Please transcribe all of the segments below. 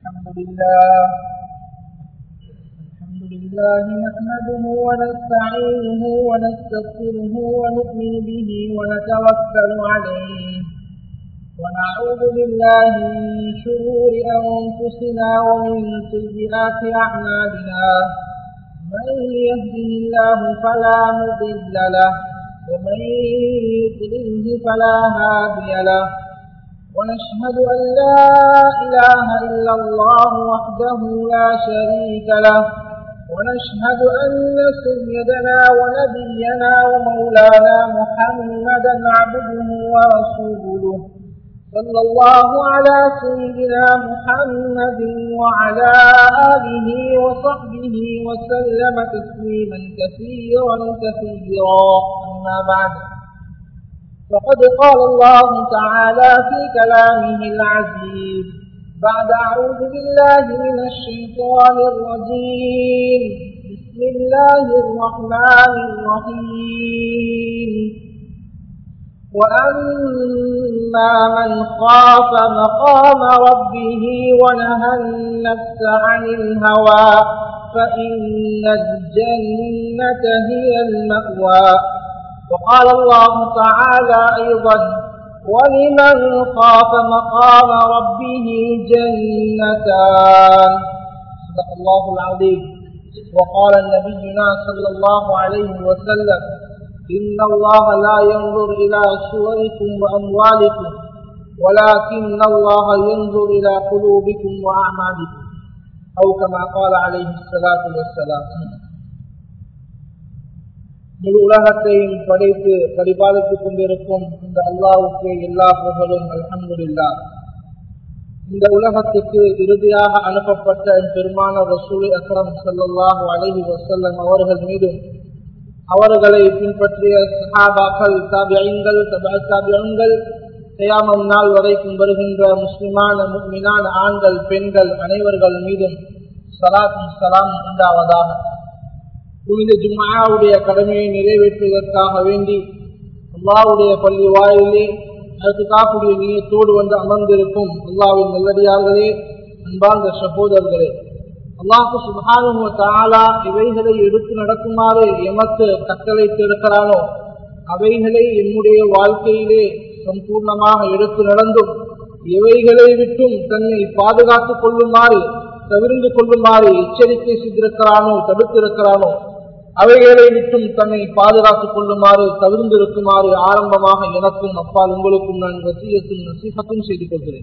الحمد لله الحمد لله نحمده ونستعينه ونستغفره ونؤمن به ونتوكل عليه ونعوذ بالله من شرور أنفسنا ومن سيئات أعمالنا من يهده الله فلا مضل له ومن يضلله فلا هادي له ونشهد أن لا إله إلا الله وحده لا شريك له ونشهد أن سيدنا ونبينا ومولانا محمدا عبده ورسوله صلى الله على سيدنا محمد وعلى آله وصحبه وسلم تسليما كثيرا كثيرا أما بعد فقد قال الله تعالى في كلامه العزيز بعد أعوذ بالله من الشيطان الرجيم بسم الله الرحمن الرحيم وأما من خاف مقام ربه ونهى النفس عن الهوى فإن الجنة هي المأوى وقال الله تعالى أيضا ولمن خاف مقام ربه جنتان صدق الله العظيم وقال نبينا صلى الله عليه وسلم إن الله لا ينظر إلى صوركم وأموالكم ولكن الله ينظر إلى قلوبكم وأعمالكم أو كما قال عليه الصلاة والسلام முழு உலகத்தையும் படைத்து பரிபாலித்துக் கொண்டிருக்கும் இந்த அல்லாவுக்கு எல்லா புகழும் அலமதுல்லா இந்த உலகத்துக்கு இறுதியாக அனுப்பப்பட்ட பெருமான ரசூல் அக்ரம் சல்லாஹூ அலஹி வசல்லம் அவர்கள் மீதும் அவர்களை பின்பற்றிய சஹாபாக்கள் தாபியங்கள் தாபியங்கள் செய்யாமல் நாள் வரைக்கும் வருகின்ற முஸ்லிமான முக்மினான ஆண்கள் பெண்கள் அனைவர்கள் மீதும் சலாத்தும் சலாம் உண்டாவதாக புனித ஜும்மாவுடைய கடமையை நிறைவேற்றுவதற்காக வேண்டி அல்லாவுடைய பள்ளி வாயிலே அதற்கு காக்கூடிய நீயத்தோடு வந்து அமர்ந்திருக்கும் அல்லாவின் நல்லடியார்களே அன்பார்ந்த சகோதரர்களே அல்லாஹு சுபானு தாலா இவைகளை எடுத்து நடக்குமாறு எமக்கு கட்டளைத்து இருக்கிறானோ அவைகளை என்னுடைய வாழ்க்கையிலே சம்பூர்ணமாக எடுத்து நடந்தும் இவைகளை விட்டும் தன்னை பாதுகாத்துக் கொள்ளுமாறு தவிர்ந்து கொள்ளுமாறு எச்சரிக்கை செய்திருக்கிறானோ தடுத்திருக்கிறானோ அவைகளை விட்டும் தன்னை பாதுகாத்துக் கொள்ளுமாறு தவிர்ந்து இருக்குமாறு ஆரம்பமாக எனக்கும் அப்பால் உங்களுக்கும் நான் வசியத்தும் நசீகத்தும் செய்து கொள்கிறேன்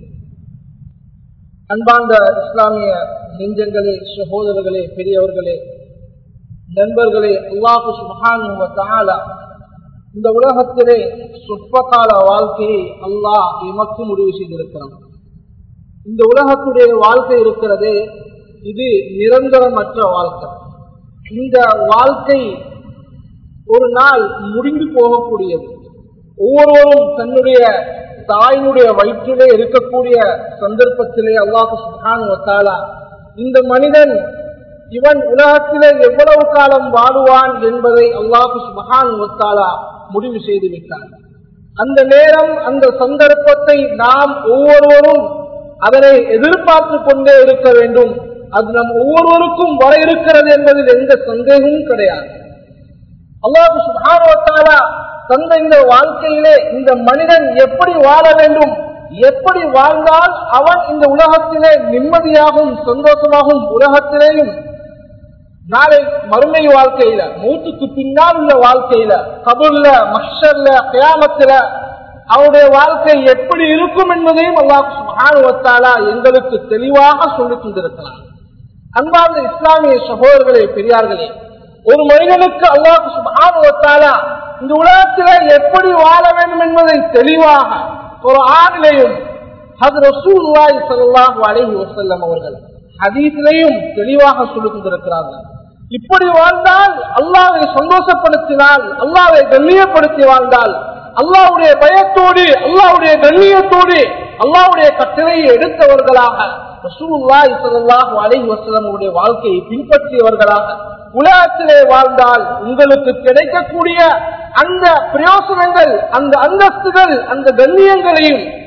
அன்பார்ந்த இஸ்லாமிய நெஞ்சங்களே சகோதரர்களே பெரியவர்களே நண்பர்களே அல்லாஹு சுபஹானு இந்த உலகத்திலே சொற்பகால வாழ்க்கையை அல்லாஹ் எமக்கு முடிவு செய்திருக்கிறான் இந்த உலகத்துடைய வாழ்க்கை இருக்கிறதே இது நிரந்தரமற்ற வாழ்க்கை இந்த வாழ்க்கை ஒரு நாள் முடிந்து போகக்கூடியது ஒவ்வொருவரும் தன்னுடைய தாயினுடைய வயிற்றிலே இருக்கக்கூடிய சந்தர்ப்பத்திலே அல்லாஹு சுகான் இந்த மனிதன் இவன் உலகத்திலே எவ்வளவு காலம் வாழுவான் என்பதை அல்லாஹு சுபஹான் ஒத்தாலா முடிவு செய்து விட்டான் அந்த நேரம் அந்த சந்தர்ப்பத்தை நாம் ஒவ்வொருவரும் அதனை எதிர்பார்த்து கொண்டே இருக்க வேண்டும் அது நம் ஒவ்வொருவருக்கும் வர இருக்கிறது என்பதில் எந்த சந்தேகமும் கிடையாது அல்லாஹு சுபானுவத்தாலா தந்த இந்த வாழ்க்கையிலே இந்த மனிதன் எப்படி வாழ வேண்டும் எப்படி வாழ்ந்தால் அவன் இந்த உலகத்திலே நிம்மதியாகவும் சந்தோஷமாகவும் உலகத்திலேயும் நாளை மறுமை வாழ்க்கையில மூத்துக்கு பின்னால் உள்ள வாழ்க்கையில கபுல்ல மஷர்ல கியாமத்துல அவருடைய வாழ்க்கை எப்படி இருக்கும் என்பதையும் அல்லாஹாலா எங்களுக்கு தெளிவாக சொல்லிக் கொண்டிருக்கிறார் அன்பார்ந்த இஸ்லாமிய சகோதரர்களே பெரியார்களே ஒரு மனிதனுக்கு அல்லாஹு சுபானுவத்தாலா இந்த உலகத்தில எப்படி வாழ வேண்டும் என்பதை தெளிவாக ஒரு ஆணிலையும் அது ரசூல்லாய் சல்லாஹு அலஹி வசல்லம் அவர்கள் ஹதீஸிலையும் தெளிவாக சொல்லிக் கொண்டிருக்கிறார்கள் இப்படி வாழ்ந்தால் அல்லாவை சந்தோஷப்படுத்தினால் அல்லாவை கண்ணியப்படுத்தி வாழ்ந்தால் அல்லாவுடைய பயத்தோடு அல்லாவுடைய கண்ணியத்தோடு அல்லாவுடைய கட்டளையை எடுத்தவர்களாக ரசூலுல்லாஹி ஸல்லல்லாஹு அலைஹி வஸல்லமுடைய வாழ்க்கையை பின்பற்றியவர்களாக உலகத்திலே வாழ்ந்தால் உங்களுக்கு கிடைக்கக்கூடிய அந்த பிரயோசனங்கள் அந்த அந்தஸ்துகள் அந்த கண்ணியங்களையும்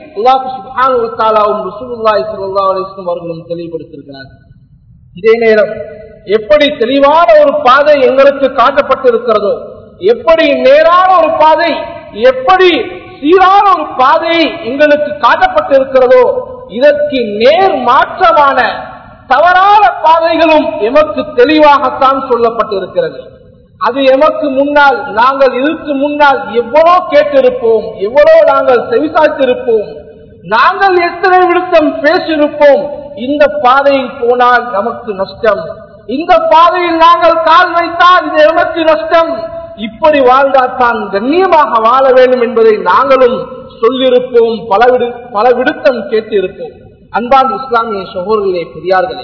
அல்லாஹ் சுப்ஹானஹு தஆலாவும் ரசூலுல்லாஹி ஸல்லல்லாஹு அலைஹி வஸல்லம் அவர்களும் தெளிவுபடுத்தியிருக்கிறார்கள் இதே நேரம் எப்படி தெளிவான ஒரு பாதை எங்களுக்கு காட்டப்பட்டிருக்கிறதோ எப்படி நேரான ஒரு பாதை எப்படி சீரான ஒரு பாதை எங்களுக்கு காட்டப்பட்டிருக்கிறதோ இதற்கு நேர் மாற்றமான தவறான பாதைகளும் எமக்கு தெளிவாகத்தான் சொல்லப்பட்டிருக்கிறது அது எமக்கு முன்னால் நாங்கள் இதற்கு முன்னால் எவ்வளோ கேட்டிருப்போம் எவ்வளோ நாங்கள் செவிசாய்த்திருப்போம் நாங்கள் எத்தனை விடுத்தம் பேசியிருப்போம் இந்த பாதையில் போனால் நமக்கு நஷ்டம் இந்த பாதையில் நாங்கள் கால் வைத்தால் இது எமக்கு நஷ்டம் இப்படி வாழ்ந்தால்தான் கண்ணியமாக வாழ வேண்டும் என்பதை நாங்களும் சொல்லியிருப்போம் பல விடு பல விடுத்தம் கேட்டிருப்போம் அன்பான் இஸ்லாமிய சகோதரர்களே பெரியார்களே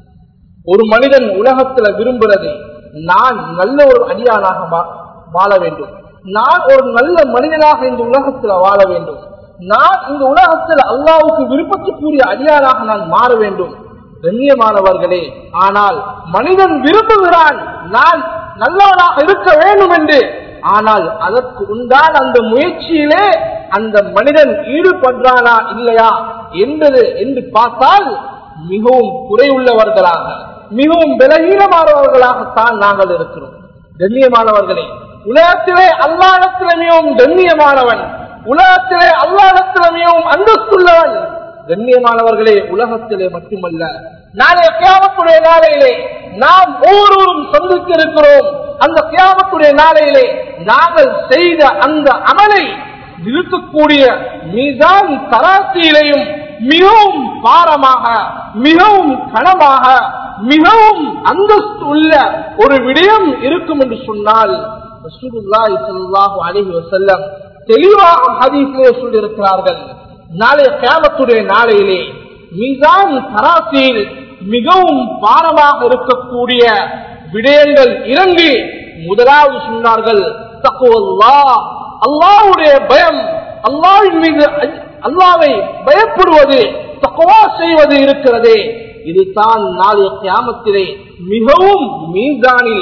ஒரு மனிதன் உலகத்துல விரும்புறது நான் நல்ல ஒரு அடியானாக வா- வாழ வேண்டும் நான் ஒரு நல்ல மனிதனாக இந்த உலகத்துல வாழ வேண்டும் நான் இந்த உலகத்தில் அல்லாவுக்கு விருப்பத்துக்குரிய அடியானாக நான் மாற வேண்டும் கண்ணியமானவர்களே ஆனால் மனிதன் விரும்புகிறான் நான் நல்லவனாக இருக்க வேண்டும் என்று ஆனால் அதற்கு உண்டான அந்த முயற்சியிலே அந்த மனிதன் ஈடுபடுறானா இல்லையா என்பது என்று பார்த்தால் மிகவும் குறையுள்ளவர்களாக மிகவும் பலகீனமானவர்களாகத்தான் நாங்கள் இருக்கிறோம் கண்ணியமானவர்களே உலகத்திலே அல்லாடத்திலே மிகவும் கண்ணியமானவன் உலகத்திலே அல்லாடத்திலே மிகவும் அந்தஸ்துள்ளவன் கண்ணியமானவர்களே உலகத்திலே மட்டுமல்ல நாளைய கியாமத்துடைய நாளையிலே நாம் ஒவ்வொருவரும் சந்திக்க இருக்கிறோம் அந்த கியாமத்துடைய நாளையிலே நாங்கள் செய்த அந்த அமலை இருக்கக்கூடிய மீதான் தராசியிலையும் மிகவும் பாரமாக மிகவும் கனமாக மிகவும் அந்தஸ்து உள்ள ஒரு விடயம் இருக்கும் என்று சொன்னால் ரசூலுல்லாஹி ஸல்லல்லாஹு அலைஹி வஸல்லம் தெளிவாக ஹதீஸிலே சொல்லியிருக்கிறார்கள் நாளைய கியாமத்துடைய நாளையிலே மீதான் தராசியில் மிகவும் பாரமாக இருக்கக்கூடிய விடயங்கள் இறங்கி முதலாவது சொன்னார்கள் தக்குவல்லா அல்லாவுடைய பயம் அல்லாவின் மீது அஜ்- அல்லாவை பயப்படுவது தக்குவா செய்வது இருக்கிறதே இதுதான் நாளைய கியாமத்திலே மிகவும் மீதானில்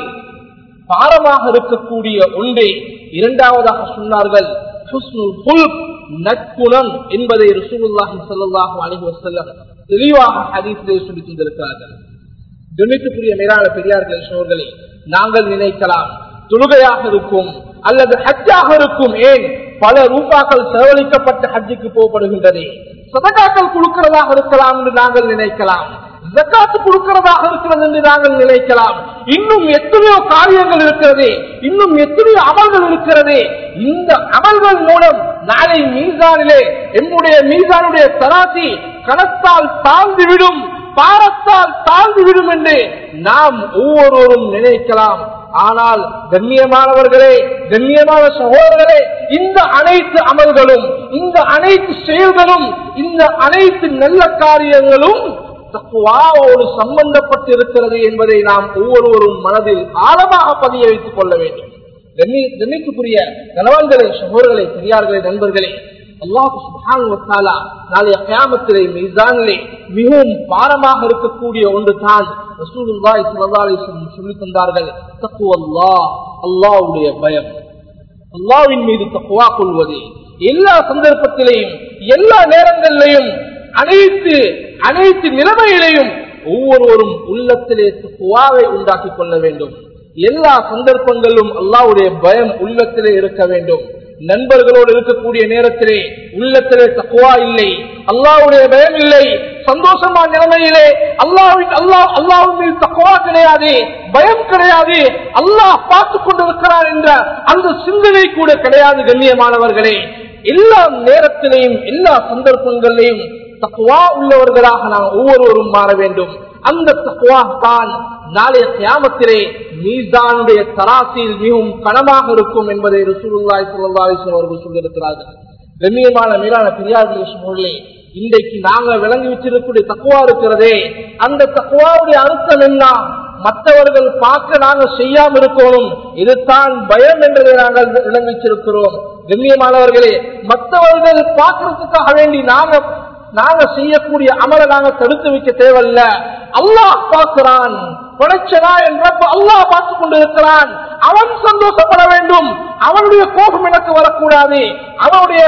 பாரமாக இருக்கக்கூடிய ஒன்றே இரண்டாவதாக சொன்னார்கள் ஹுஸ்னுல் குல்க், நற்குணம் என்பதை ரசூலுல்லாஹி ஸல்லல்லாஹு அலைஹி வஸல்லம் தெளிவாக ஹதீஸிலே சொல்லி தந்திருக்கிறார்கள் கண்ணியத்துக்குரிய மேலான பெரியார்கள் சோர்களே நாங்கள் நினைக்கலாம் தொழுகையாக இருக்கும் அல்லது ஹஜ்ஜாக இருக்கும் ஏன் பல ரூபாக்கள் செலவழிக்கப்பட்ட ஹஜ்ஜுக்கு போகப்படுகின்றது சதகாக்கள் கொடுக்கிறதாக இருக்கலாம் என்று நாங்கள் நினைக்கலாம் ஜக்காத்து கொடுக்கிறதாக இருக்கிறது என்று நாங்கள் நினைக்கலாம் இன்னும் எத்தனையோ காரியங்கள் இருக்கிறது இன்னும் எத்தனையோ அமல்கள் இருக்கிறது இந்த அமல்கள் மூலம் நாளை மீசானிலே என்னுடைய மீசானுடைய தராசி கணத்தால் தாழ்ந்துவிடும் பாரத்தால் தாழ்ந்துவிடும் என்று நாம் ஒவ்வொருவரும் நினைக்கலாம் ஆனால் கண்ணியமானவர்களே கண்ணியமான சகோதரர்களே இந்த அனைத்து அமல்களும் இந்த அனைத்து செயல்களும் இந்த அனைத்து நல்ல காரியங்களும் தக்குவாவோடு சம்பந்தப்பட்டு இருக்கிறது என்பதை நாம் ஒவ்வொருவரும் மனதில் ஆழமாக பதிய வைத்துக் கொள்ள வேண்டும் கண்ணி- கண்ணியத்துக்குரிய கணவன்களே சகோதரர்களே பெரியார்களே நண்பர்களே அல்லாஹ் சுப்ஹானஹு வ தஆலா நாளைய கியாமத்திலே மீசானிலே மிகவும் பாரமாக இருக்கக்கூடிய ஒன்று தான் ரசூலுல்லாஹி ஸல்லல்லாஹு அலைஹி வஸல்லம் சொல்லி தந்தார்கள் தக்குவல்லாஹ் அல்லாஹ்வுடைய பயம் அல்லாவின் மீது தக்குவா கொள்வது எல்லா சந்தர்ப்பத்திலையும் எல்லா நேரங்களிலையும் அனைத்து அனைத்து நிலைமையிலையும் ஒவ்வொருவரும் உள்ளத்திலே தக்குவாவை உண்டாக்கி கொள்ள வேண்டும் எல்லா சந்தர்ப்பங்களிலும் அல்லாவுடைய பயம் உள்ளத்திலே இருக்க வேண்டும் நண்பர்களோடு இருக்கக்கூடிய நேரத்திலே உள்ளத்திலே தக்குவா இல்லை அல்லாவுடைய பயம் இல்லை சந்தோஷமான நிலைமையிலே அல்லாவின் அல்லாஹ் அல்லாவின் மீது தக்குவா கிடையாது பயம் கிடையாது அல்லாஹ் பார்த்து கொண்டிருக்கிறார் என்ற அந்த சிந்தனை கூட கிடையாது கண்ணியமானவர்களே எல்லா நேரத்திலையும் எல்லா சந்தர்ப்பங்களிலையும் தக்குவா உள்ளவர்களாக நாம் ஒவ்வொருவரும் மாற வேண்டும் அந்த தக்குவா தான் நாளைய கியாமத்திலே மீசானுடைய தராசில் மிகவும் கனமாக இருக்கும் என்பதை ரசூலுல்லாஹி ஸல்லல்லாஹு அலைஹி வஸல்லம் அவர்கள் சொல்லியிருக்கிறார்கள் கண்ணியமான மேலான பெரியார்கள் சூழலே இன்றைக்கு நாங்க விளங்கி வச்சிருக்கக்கூடிய தக்குவா இருக்கிறதே அந்த தக்குவாவுடைய அர்த்தம் என்ன மற்றவர்கள் பார்க்க நாங்கள் செய்யாம இருக்கணும் இதுதான் பயம் என்றதை நாங்கள் விளங்கி வச்சிருக்கிறோம் கண்ணியமானவர்களே மற்றவர்கள் பார்க்கறதுக்காக வேண்டி நாங்க நாங்க செய்யக்கூடிய அமலை நாங்க தடுத்து வைக்க தேவையில்ல அல்லாஹ் பார்க்கிறான் படைச்சனா என்றப்ப அல்லாஹ் பார்த்து கொண்டிருக்கிறான் அவன் சந்தோஷப்பட வேண்டும் அவனுடைய கோபம் எனக்கு வரக்கூடாது அவனுடைய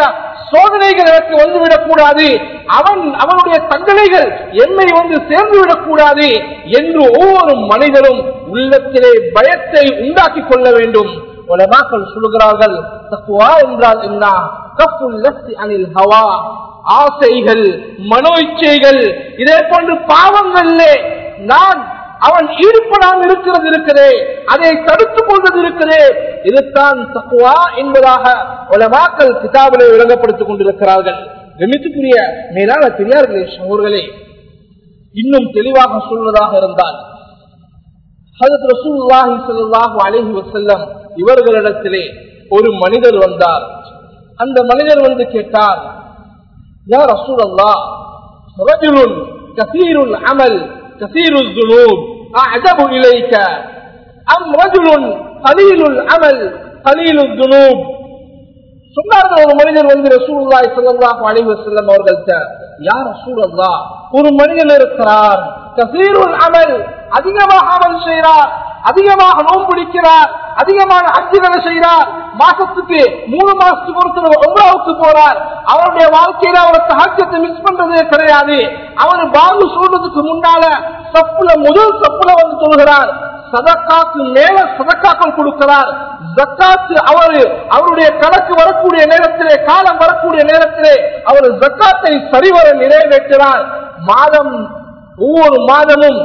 சோதனைகள் எனக்கு வந்துவிடக் கூடாது அவன் அவனுடைய தண்டனைகள் என்னை வந்து சேர்ந்து விடக்கூடாது என்று ஒவ்வொரு மனிதனும் உள்ளத்திலே பயத்தை உண்டாக்கி கொள்ள வேண்டும் உலமாக்கள் சொல்கிறார்கள் தக்குவா என்றால் என்ன கப்புல் லஸ்தி அனில் ஹவா ஆசைகள் மனோ இச்சைகள் இதே போன்று பாவங்களிலே நான் அவன் ஈடுபடாமல் இருக்கிறது இருக்கிறே அதை தடுத்துக் கொள்வது இருக்கிறே இதுதான் தக்குவா என்பதாக உலமாக்கள் கிதாபிலே விளங்கப்படுத்திக் கொண்டிருக்கிறார்கள் கமித்துக்குரிய மேலான பெரியார்களே சகோர்களே இன்னும் தெளிவாக சொல்வதாக இருந்தால் ஹதரத் ரசூலுல்லாஹி ஸல்லல்லாஹு அலைஹி வஸல்லம் இவர்களிடத்திலே ஒரு மனிதர் வந்தார் அந்த மனிதர் வந்து கேட்டார் யா ரசூலல்லாஹ் ரஜுலுன் கசீருல் அமல் கசீருல் துனூப் அஅஜபு இலைக்க அம் ரஜுலுன் கலீலுல் அமல் கலீலுல் துனூப் சொன்னார்கள் ஒரு மனிதர் வந்து ரசூலுல்லாஹி ஸல்லல்லாஹு அலைஹி வஸல்லம் அவர்கள்ட்ட யா ரசூலல்லாஹ் ஒரு மனிதன் இருக்கிறார் கசீருல் அமல் அதிகமாக அமல் செய்கிறார் அதிகமாக நோன்பு பிடிக்கிறார் அதிகமான அச்சுகளை செய்கிறார் மாசத்துக்கு மூணு மாசத்துக்கு ஒருத்தர் ஒன்பதாவுக்கு போறார் அவருடைய வாழ்க்கையில அவர் சகாக்கியத்தை மிஸ் பண்றதே கிடையாது அவர் பாபு சொல்றதுக்கு முன்னால சப்புல முதல் சப்புல வந்து சொல்கிறார் சதக்காக்கு மேல சதக்காக்கள் கொடுக்கிறார் ஜக்காத்து அவரு அவருடைய கணக்கு வரக்கூடிய நேரத்திலே காலம் வரக்கூடிய நேரத்திலே அவர் ஜக்காத்தை சரிவர நிறைவேற்றார் மாதம் ஒவ்வொரு மாதமும்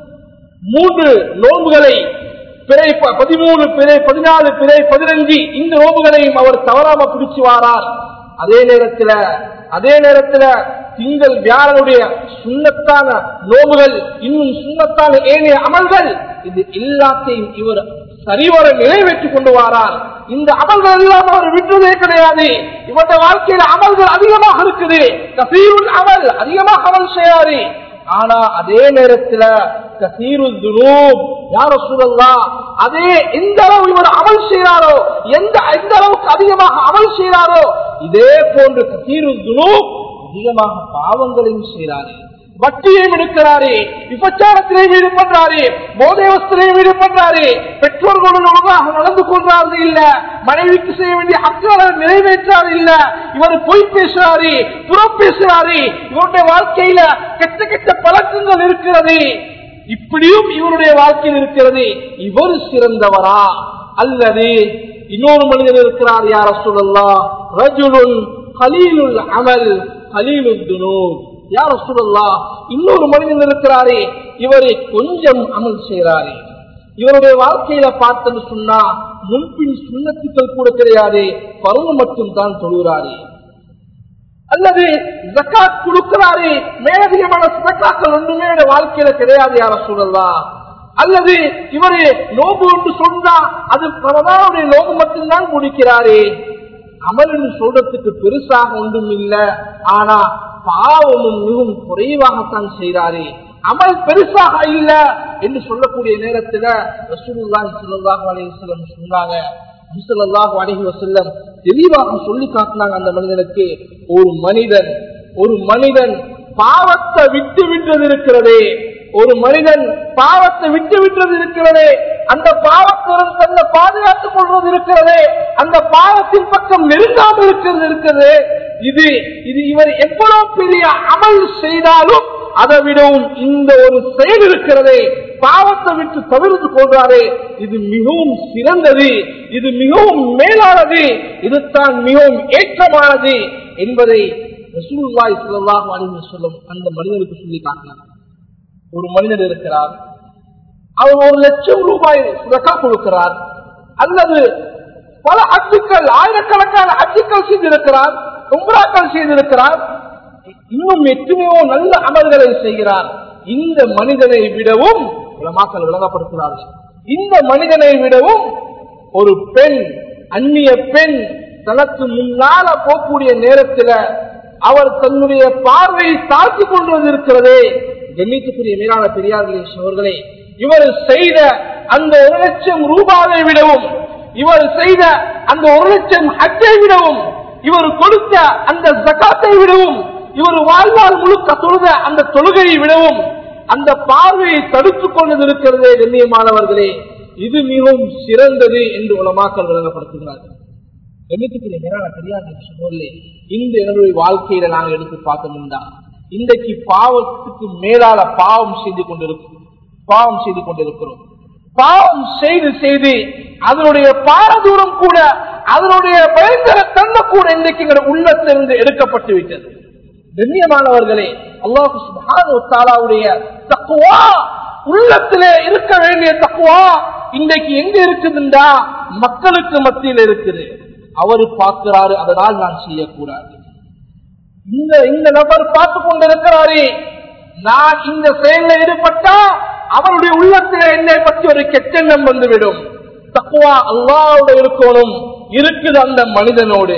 மூன்று நோன்புகளை பிறை ப- பதிமூணு பிறை பதினாலு பிறை பதினஞ்சு இந்த நோன்புகளையும் அவர் தவறாம பிடிச்சு வாரார் அதே நேரத்துல அதே நேரத்துல திங்கள் வியாழனுடைய சுண்ணத்தான நோம்புகள் இன்னும் சுண்ணத்தான ஏனைய அமல்கள் இது எல்லாத்தையும் இவர் சரிவர நிறைவேற்றிக் கொண்டு வாரார் இந்த அமல்கள் எல்லாம் அவர் விட்டதே கிடையாது இவருடைய வாழ்க்கையில அமல்கள் அதிகமாக இருக்குது கசீருல் அமல் அதிகமாக அமல் செய்யாரு ஆனா அதே நேரத்துல கசீரு துனூப் யார சொல்லலாம் அதே எந்த அளவு இவர் அமல் செய்கிறாரோ எந்த எந்த அளவுக்கு அதிகமாக அமல் செய்கிறாரோ இதே போன்று கசீரு துனூப் அதிகமாக பாவங்களையும் செய்கிறாரு வட்டியையும் எடுக்கிறாரு விபச்சாரத்திலையும் ஈடுபடுறாரு போதை வஸ்திலையும் ஈடுபடுறாரு பெற்றோர்களுடன் ஒழுங்காக நடந்து கொள்றாரு இல்ல மனைவிக்கு செய்ய வேண்டிய ஹக்குகளை நிறைவேற்றாரு இல்ல இவர் பொய் பேசுறாரு புறம் பேசுறாரு இவருடைய வாழ்க்கையில கெட்ட கெட்ட பழக்கங்கள் இருக்கிறது இப்படியும் இவருடைய வாழ்க்கையில் இருக்கிறது இவர் சிறந்தவரா அல்லது இன்னொரு மனிதர் இருக்கிறார் யார சொல்லலாம் ரஜுலுன் கலீலுல் அமல் கலீலுல் துனூப் யார சொல்லலாம் இன்னொரு மனிதன் இருக்கிறாரே இவரை கொஞ்சம் அமல் செய்கிறாரே இவருடைய வாழ்க்கையில பார்த்தன்னு சொன்னா முன்பின் சுண்ணத்துக்கள் கூட கிடையாது பருவம் மட்டும் தான் தொழுகிறாரே அல்லது ஜக்காத் கொடுக்கிறாரே மேலதிகமான சதக்காக்கள் ஒன்றுமே என்னுடைய வாழ்க்கையில கிடையாது யார சொல்லலாம் அல்லது இவரு நோம்பு என்று சொன்னா அது பிரதானுடைய நோம்பு மட்டும்தான் முடிக்கிறாரே அமல் என்று சொல்றதுக்கு பெருசாக ஒன்றும் இல்ல ஆனா பாவமும் மிகவும் குறைவாகத்தான் செய்கிறாரே அமல் பெருசாக இல்ல என்று சொல்லக்கூடிய நேரத்துல ரசூலுல்லாஹி ஸல்லல்லாஹு அலைஹி வஸல்லம் சொன்னாங்க ஸல்லல்லாஹு அலைஹி வஸல்லம் தெளிவாக சொல்லி காட்டினாங்க அந்த மனிதனுக்கு ஒரு மனிதன் ஒரு மனிதன் பாவத்தை விட்டு விட்டது இருக்கிறதே ஒரு மனிதன் பாவத்தை விட்டு விட்டது இருக்கிறதே அந்த பாவத்திலிருந்து தன்னை பாதுகாத்துக் கொள்வது இருக்கிறதே அந்த பாவத்தின் பக்கம் நெருங்காமல் இருக்கிறது இருக்கிறது இது இது இவர் எவ்வளவு பெரிய அமல் செய்தாலும் அதை விடவும் இந்த ஒரு செயல் இருக்கிறதே பாவத்தை விட்டு தவிர்த்து கொள்றாரே இது மிகவும் சிறந்தது இது மிகவும் மேலானது இதுதான் மிகவும் ஏற்றமானது என்பதை ரசூலுல்லாஹி ஸல்லல்லாஹு அலைஹி வஸல்லம் அந்த மனிதனுக்கு சொல்லி காட்டினார் ஒரு மனிதர் இருக்கிறார் அவர் ஒரு லட்சம் ரூபாய் ரக்கா கொடுக்கிறார் அல்லது பல அச்சுக்கள் ஆயிரக்கணக்கான அச்சுக்கள் செய்திருக்கிறார் உம்ராக்கள் செய்திருக்கிறார் இன்னும் எத்தனையோ நல்ல அமல்களை செய்கிறார் இந்த மனிதனை விடவும் உலமாக்கள் விளங்கப்படுத்துகிறார்கள் இந்த மனிதனை விடவும் ஒரு பெண் அந்நிய பெண் தனக்கு முன்னால போகக்கூடிய நேரத்தில் அவர் தன்னுடைய பார்வையை தாழ்த்தி கொண்டு இருக்கிறதே கண்ணியத்துக்குரிய மீறான பெரியார்களே அவர்களே இவர் செய்த அந்த ஒரு லட்சம் ரூபாவை விடவும் இவர் செய்த அந்த ஒரு லட்சம் ஹஜ்ஜை விடவும் இவர் கொடுத்த அந்த ஜகாத்தை விடவும் இவர் வாழ்நாள் முழுக்க தொழுத அந்த தொழுகையை விடவும் அந்த பார்வையை தடுத்துக் கொண்டது இருக்கிறதே கண்ணியமானவர்களே இது மிகவும் சிறந்தது என்று உலமாக்கள் விளங்கப்படுத்துகிறார்கள் என்னத்துக்குரிய மேலான பெரியார் சொல்லி இந்த எங்களுடைய வாழ்க்கையில நாங்க எடுத்து பார்த்தோம்னா இன்றைக்கு பாவத்துக்கு மேலால பாவம் செய்து கொண்டிருக்கிறோம் பாவம் செய்து கொண்டிருக்கிறோம் பாவம் செய்து செய்து அதனுடைய பாரதூரம் கூட அதனுடைய பயங்கர தன்மை கூட இன்றைக்கு எங்களுடைய உள்ளத்திலிருந்து எடுக்கப்பட்டு விட்டது கண்ணியமானவர்களே அல்லாஹு சுப்ஹானஹு வ தஆலாவுடைய தக்வா உள்ளத்திலே இருக்க வேண்டிய தக்குவா இன்றைக்கு எங்க இருக்குதுண்டா மக்களுக்கு மத்தியில் இருக்குது அவரு பார்க்கிறாரு அதனால் நான் செய்யக்கூடாது இந்த இந்த நபர் பார்த்து கொண்டிருக்கிறாரே நான் இந்த செயலில் ஈடுபட்டா அவருடைய உள்ளத்திலே என்னை பற்றி ஒரு கெட்டெண்ணம் வந்துவிடும் தக்குவா அல்லாவோட இருக்கணும் இருக்குது அந்த மனிதனோடு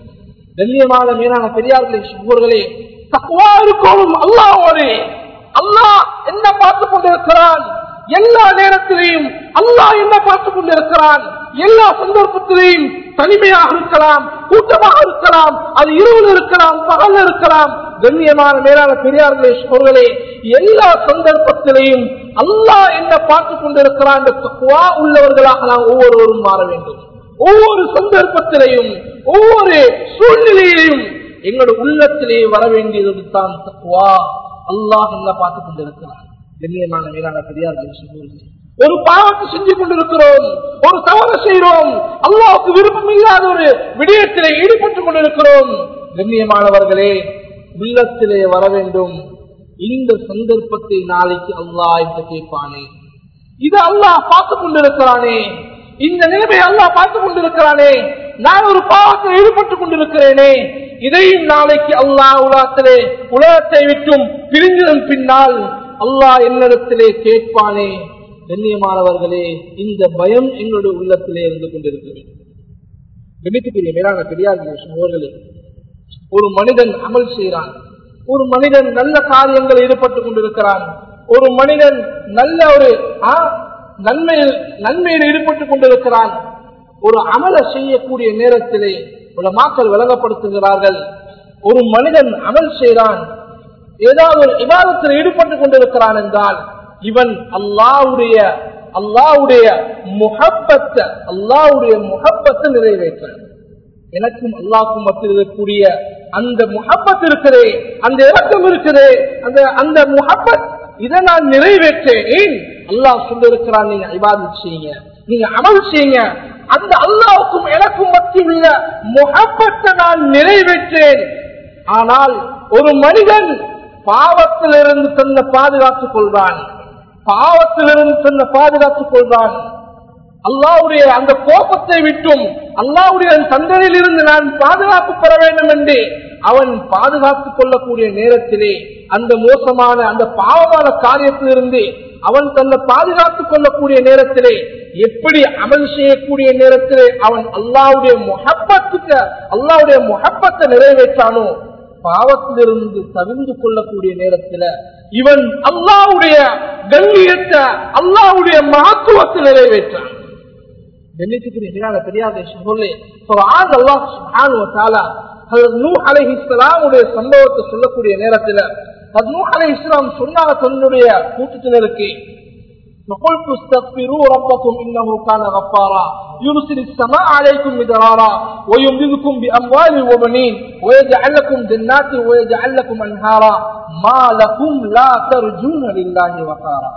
கண்ணியமான மீனான பெரியார்களே சுகர்களே தக்குவா இருக்கணும் அல்லாவோடு அல்லாஹ் என்ன பார்த்து கொண்டிருக்கிறான் எல்லா நேரத்திலையும் அல்லாஹ் என்ன பார்த்து கொண்டிருக்கிறான் எல்லா சந்தர்ப்பத்திலையும் தனிமையாக இருக்கலாம் கூட்டமாக இருக்கலாம் அது இரவில் இருக்கலாம் பகல் இருக்கலாம் கண்ணியமான மேலான பெரியார்களே சோர்களே எல்லா சந்தர்ப்பத்திலையும் அல்லாஹ் என்ன பார்த்து கொண்டிருக்கிறான் என்ற தக்குவா உள்ளவர்களாக நாம் ஒவ்வொருவரும் மாற வேண்டும் ஒவ்வொரு சந்தர்ப்பத்திலையும் ஒவ்வொரு சூழ்நிலையிலையும் எங்களுடைய உள்ளத்திலே வர வேண்டியது தான் தக்குவா அல்லாஹ் என்ன பார்த்து கொண்டிருக்கிறார் கண்ணியமான மேலான பெரியார்கள் சொல்லுவது ஒரு பாவத்தை செஞ்சு கொண்டிருக்கிறோம் ஒரு தவறு செய்கிறோம் அல்லாவுக்கு விருப்பம் இல்லாத ஒரு விடயத்திலே ஈடுபட்டுக் கொண்டிருக்கிறோம் கண்ணியமானவர்களே உள்ளத்திலே வர வேண்டும் இந்த சந்தர்ப்பத்தை நாளைக்கு அல்லாஹ் என்று கேட்பானே இது அல்லாஹ் பார்த்து கொண்டிருக்கிறானே இந்த நிலைமை அல்லாஹ் பார்த்து கொண்டிருக்கிறானே நான் ஒரு பாவத்தில் ஈடுபட்டுக் கொண்டிருக்கிறேனே இதையும் நாளைக்கு அல்லாஹ் உலகத்திலே உலகத்தை விட்டும் பிரிஞ்சதன் பின்னால் அல்லாஹ் என்னிடத்திலே கேட்பானே கண்ணியமானவர்களே இந்த பயம் எங்களுடைய உள்ளத்திலே இருந்து கொண்டிருக்கிறது கணித்துக்குரிய மேலான பெரியார்கள் சகோதரர்களே ஒரு மனிதன் அமல் செய்கிறான் ஒரு மனிதன் நல்ல காரியங்கள் ஈடுபட்டுக் கொண்டிருக்கிறான் ஒரு மனிதன் நல்ல ஒரு ஆ, நன்மையில் நன்மையில் ஈடுபட்டுக் கொண்டிருக்கிறான் ஒரு அமல செய்யக்கூடிய நேரத்திலே உள்ள மக்கள் விளங்கப்படுத்துகிறார்கள் ஒரு மனிதன் அமல் செய்கிறான் ஏதாவது ஒரு விவாதத்தில் ஈடுபட்டுக் கொண்டிருக்கிறான் என்றால் இவன் அல்லாவுடைய அல்லாவுடைய முகப்பத்தை அல்லாவுடைய முகப்பத்தை நிறைவேற்றான் எனக்கும் அல்லாவுக்கும் மத்தியில் இருக்கக்கூடிய அந்த முகப்பத் இருக்கிறே அந்த இறக்கம் இருக்கிறே அந்த அந்த முகப்பத் இதை நான் நிறைவேற்றேன் ஏன் அல்லாஹ் சொல்லிருக்கிறான் நீங்க இபாதத் செய்யுங்க நீங்க அமல் செய்யுங்க அந்த அல்லாவுக்கும் எனக்கும் மத்தியில் உள்ள முகப்பத்தை நான் நிறைவேற்றேன் ஆனால் ஒரு மனிதன் பாவத்திலிருந்து தன்னை பாதுகாத்துக் கொள்வான் பாவத்திலிருந்து தன்னை பாதுகாத்துக் கொள்வான் அல்லாவுடைய அந்த கோபத்தை விட்டும் அல்லாவுடைய தண்டனையில் இருந்து நான் பாதுகாப்பு பெற வேண்டும் என்று அவன் பாதுகாத்துக் கொள்ளக்கூடிய நேரத்திலே அந்த மோசமான அந்த பாவமான காரியத்திலிருந்து அவன் தன்னை பாதுகாத்துக் கொள்ளக்கூடிய நேரத்திலே எப்படி அமல் செய்யக்கூடிய நேரத்திலே அவன் அல்லாவுடைய முகப்பத்துக்கு அல்லாவுடைய முகப்பத்தை நிறைவேற்றானோ பாவத்திலிருந்து தவிர்ந்து கொள்ளக்கூடிய நேரத்துல இவன் அல்லாவுடைய கண்ணியத்தை அல்லாவுடைய மகத்துவத்தை நிறைவேற்றான் கண்ணியத்துக்குரிய மேலான பெரியாத சொல்லி குர்ஆன் அல்லாஹ் சுப்ஹானஹு வ தஆலா ஹஜ்ரத் நூஹ் அலைஹிஸ்ஸலாமுடைய சம்பவத்தை சொல்லக்கூடிய நேரத்துல ஹஜ்ரத் நூஹ் அலைஹிஸ்ஸலாம் சொன்னாங்க தன்னுடைய கூட்டத்தினருக்கு فقلت استغفروا ربكم انه كان غفارا يرسل السماء عليكم مدرارا ويمددكم باموال وبنين ويجعل لكم جنات ويجعل لكم انهارا ما لكم لا ترجون لله وقارا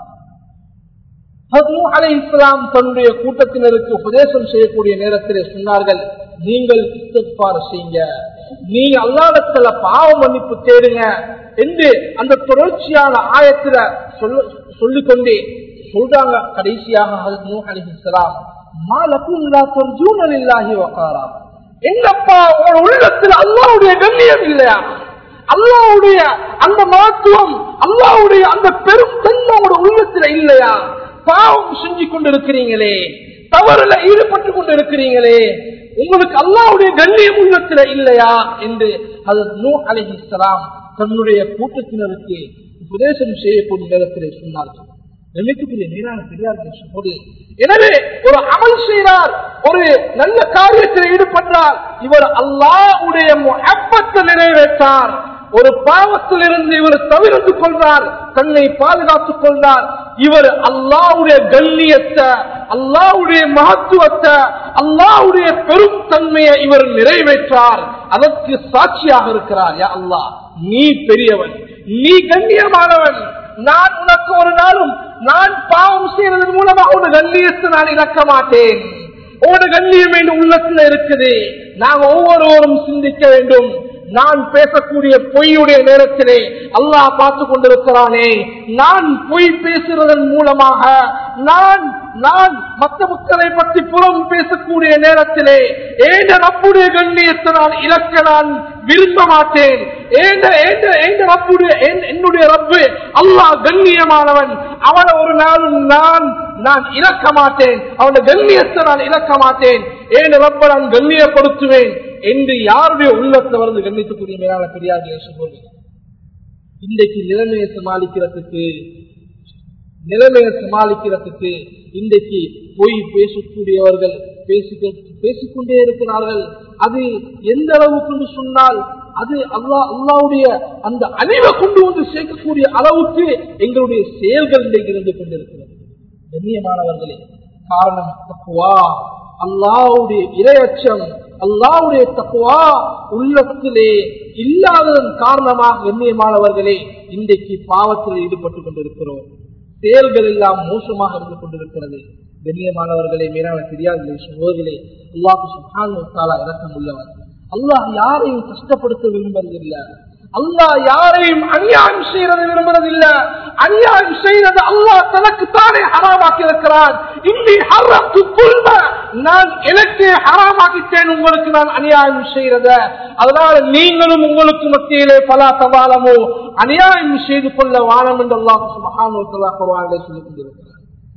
அலை இஸ்லாம் தன்னுடைய கூட்டத்தினருக்கு உபதேசம் செய்யக்கூடிய நேரத்திலே சொன்னார்கள் நீங்கள் இஸ்திக்பார் செய்யுங்க நீங்க அல்லாடத்துல பாவ மன்னிப்பு தேடுங்க என்று அந்த தொடர்ச்சியான ஆயத்துல சொல்ல சொல்லிக்கொண்டே சொல்றாங்க கடைசியாக அலி இஸ்லாம் மாலக்கும் ஜூனலில்லாஹி வகாரா என்னப்பா உங்களோட உள்ளத்துல அல்லாவுடைய கண்ணியம் இல்லையா அல்லாவுடைய அந்த மகத்துவம் அல்லாவுடைய அந்த பெரும் தன்மை உங்களோட உள்ளத்துல இல்லையா பாவம் செஞ்சு கொண்டிருக்கிறீங்களே தவறுல ஈடுபட்டு கொண்டிருக்கிறீங்களே உங்களுக்கு அல்லாவுடைய கண்ணியம் உள்ளத்துல இல்லையா என்று அது நூ அலிஹிஸ்லாம் தன்னுடைய கூட்டத்தினருக்கு உபதேசம் செய்யக்கூடிய நேரத்திலே சொன்னார்கள் நினைக்கக்கூடிய நீரான பெரியார்கள் சொல்வது எனவே ஒரு அமல் செய்கிறார் ஒரு நல்ல காரியத்தில் ஈடுபட்டார் இவர் அல்லாவுடைய முகப்பத்தை நிறைவேற்றார் ஒரு பாவத்தில் இருந்து இவர் தவிர்த்து கொள்றார் தன்னை பாதுகாத்துக் கொள்றார் இவர் அல்லாவுடைய கண்ணியத்தை அல்லாவுடைய மகத்துவத்தை அல்லாவுடைய பெரும் தன்மையை இவர் நிறைவேற்றார் அதற்கு சாட்சியாக இருக்கிறார் யா அல்லாஹ் நீ பெரியவன் நீ கண்ணியமானவன் நான் உனக்கு ஒரு நாளும் நான் பாவம் செய்வதன் மூலமாக ஒரு கண்ணியத்தை நான் இழக்க மாட்டேன் ஒரு கண்ணியம் என்ற உள்ளத்துல இருக்குது நாங்க ஒவ்வொருவரும் சிந்திக்க வேண்டும் நான் பேசக்கூடிய பொய்யுடைய நேரத்திலே அல்லாஹ் பார்த்து கொண்டிருக்கிறானே நான் பொய் பேசுறதன் மூலமாக நான் நான் மற்ற மக்களை பற்றி புறம் பேசக்கூடிய நேரத்திலே ஏண்ட ரப்புடைய கண்ணியத்தை நான் இழக்க நான் விரும்ப மாட்டேன் ஏண்ட ஏண்ட ஏண்ட ரப்புடைய என்- என்னுடைய ரப்பு அல்லாஹ் கண்ணியமானவன் அவனை ஒரு நாளும் நான் நான் இழக்க மாட்டேன் அவனுடைய கண்ணியத்தை நான் இழக்க மாட்டேன் ஏன் ரப்ப நான் கண்ணியப்படுத்துவேன் என்று யாருடைய உள்ளத்தை வந்து கண்ணித்துக்குரிய மேலான பெரியார்களே சொல்லுவேன் இன்றைக்கு நிலைமையை சமாளிக்கிறதுக்கு நிலைமையை சமாளிக்கிறதுக்கு இன்றைக்கு பொய் பேசக்கூடியவர்கள் பேசிக்க பேசிக்கொண்டே இருக்கிறார்கள் அது எந்த அளவுக்கு என்று சொன்னால் அது அல்லா அல்லாவுடைய அந்த அழிவை கொண்டு வந்து சேர்க்கக்கூடிய அளவுக்கு எங்களுடைய செயல்கள் இன்றைக்கு இருந்து கொண்டிருக்கிறது கண்ணியமானவர்களே காரணம் தக்குவா அல்லாவுடைய இரையச்சம் அல்லாவுடைய தக்குவா உள்ளத்திலே இல்லாததன் காரணமாக கண்ணியமானவர்களே இன்றைக்கு பாவத்தில் ஈடுபட்டுக் கொண்டிருக்கிறோம் செயல்கள் எல்லாம் மோசமாக இருந்து கொண்டிருக்கிறது கண்ணியமானவர்களே மேலான தெரியாத சோதர்களே அல்லாஹு சுபானு தாலா இறக்கம் உள்ளவர் அல்லாஹ் யாரையும் கஷ்டப்படுத்த விரும்புவதில்லை அல்லாஹ் யாரையும் அநியாயம் செய்யறது விரும்புறதில்ல அநியாயம் செய்யறது அல்லாஹ் தனக்கு தானே ஹராமாக்கி இருக்கிறான் இன்னி ஹர்ரத்து குல்ம நான் எனக்கே ஹராமாக்கிட்டேன் உங்களுக்கு நான் அநியாயம் செய்யறத அதனால நீங்களும் உங்களுக்கு மத்தியிலே பல தபாலமோ அநியாயம் செய்து கொள்ள வானம் என்று அல்லாஹ் சுபஹானு தஆலா குர்ஆனிலே சொல்லிக் கொண்டிருக்கிறார்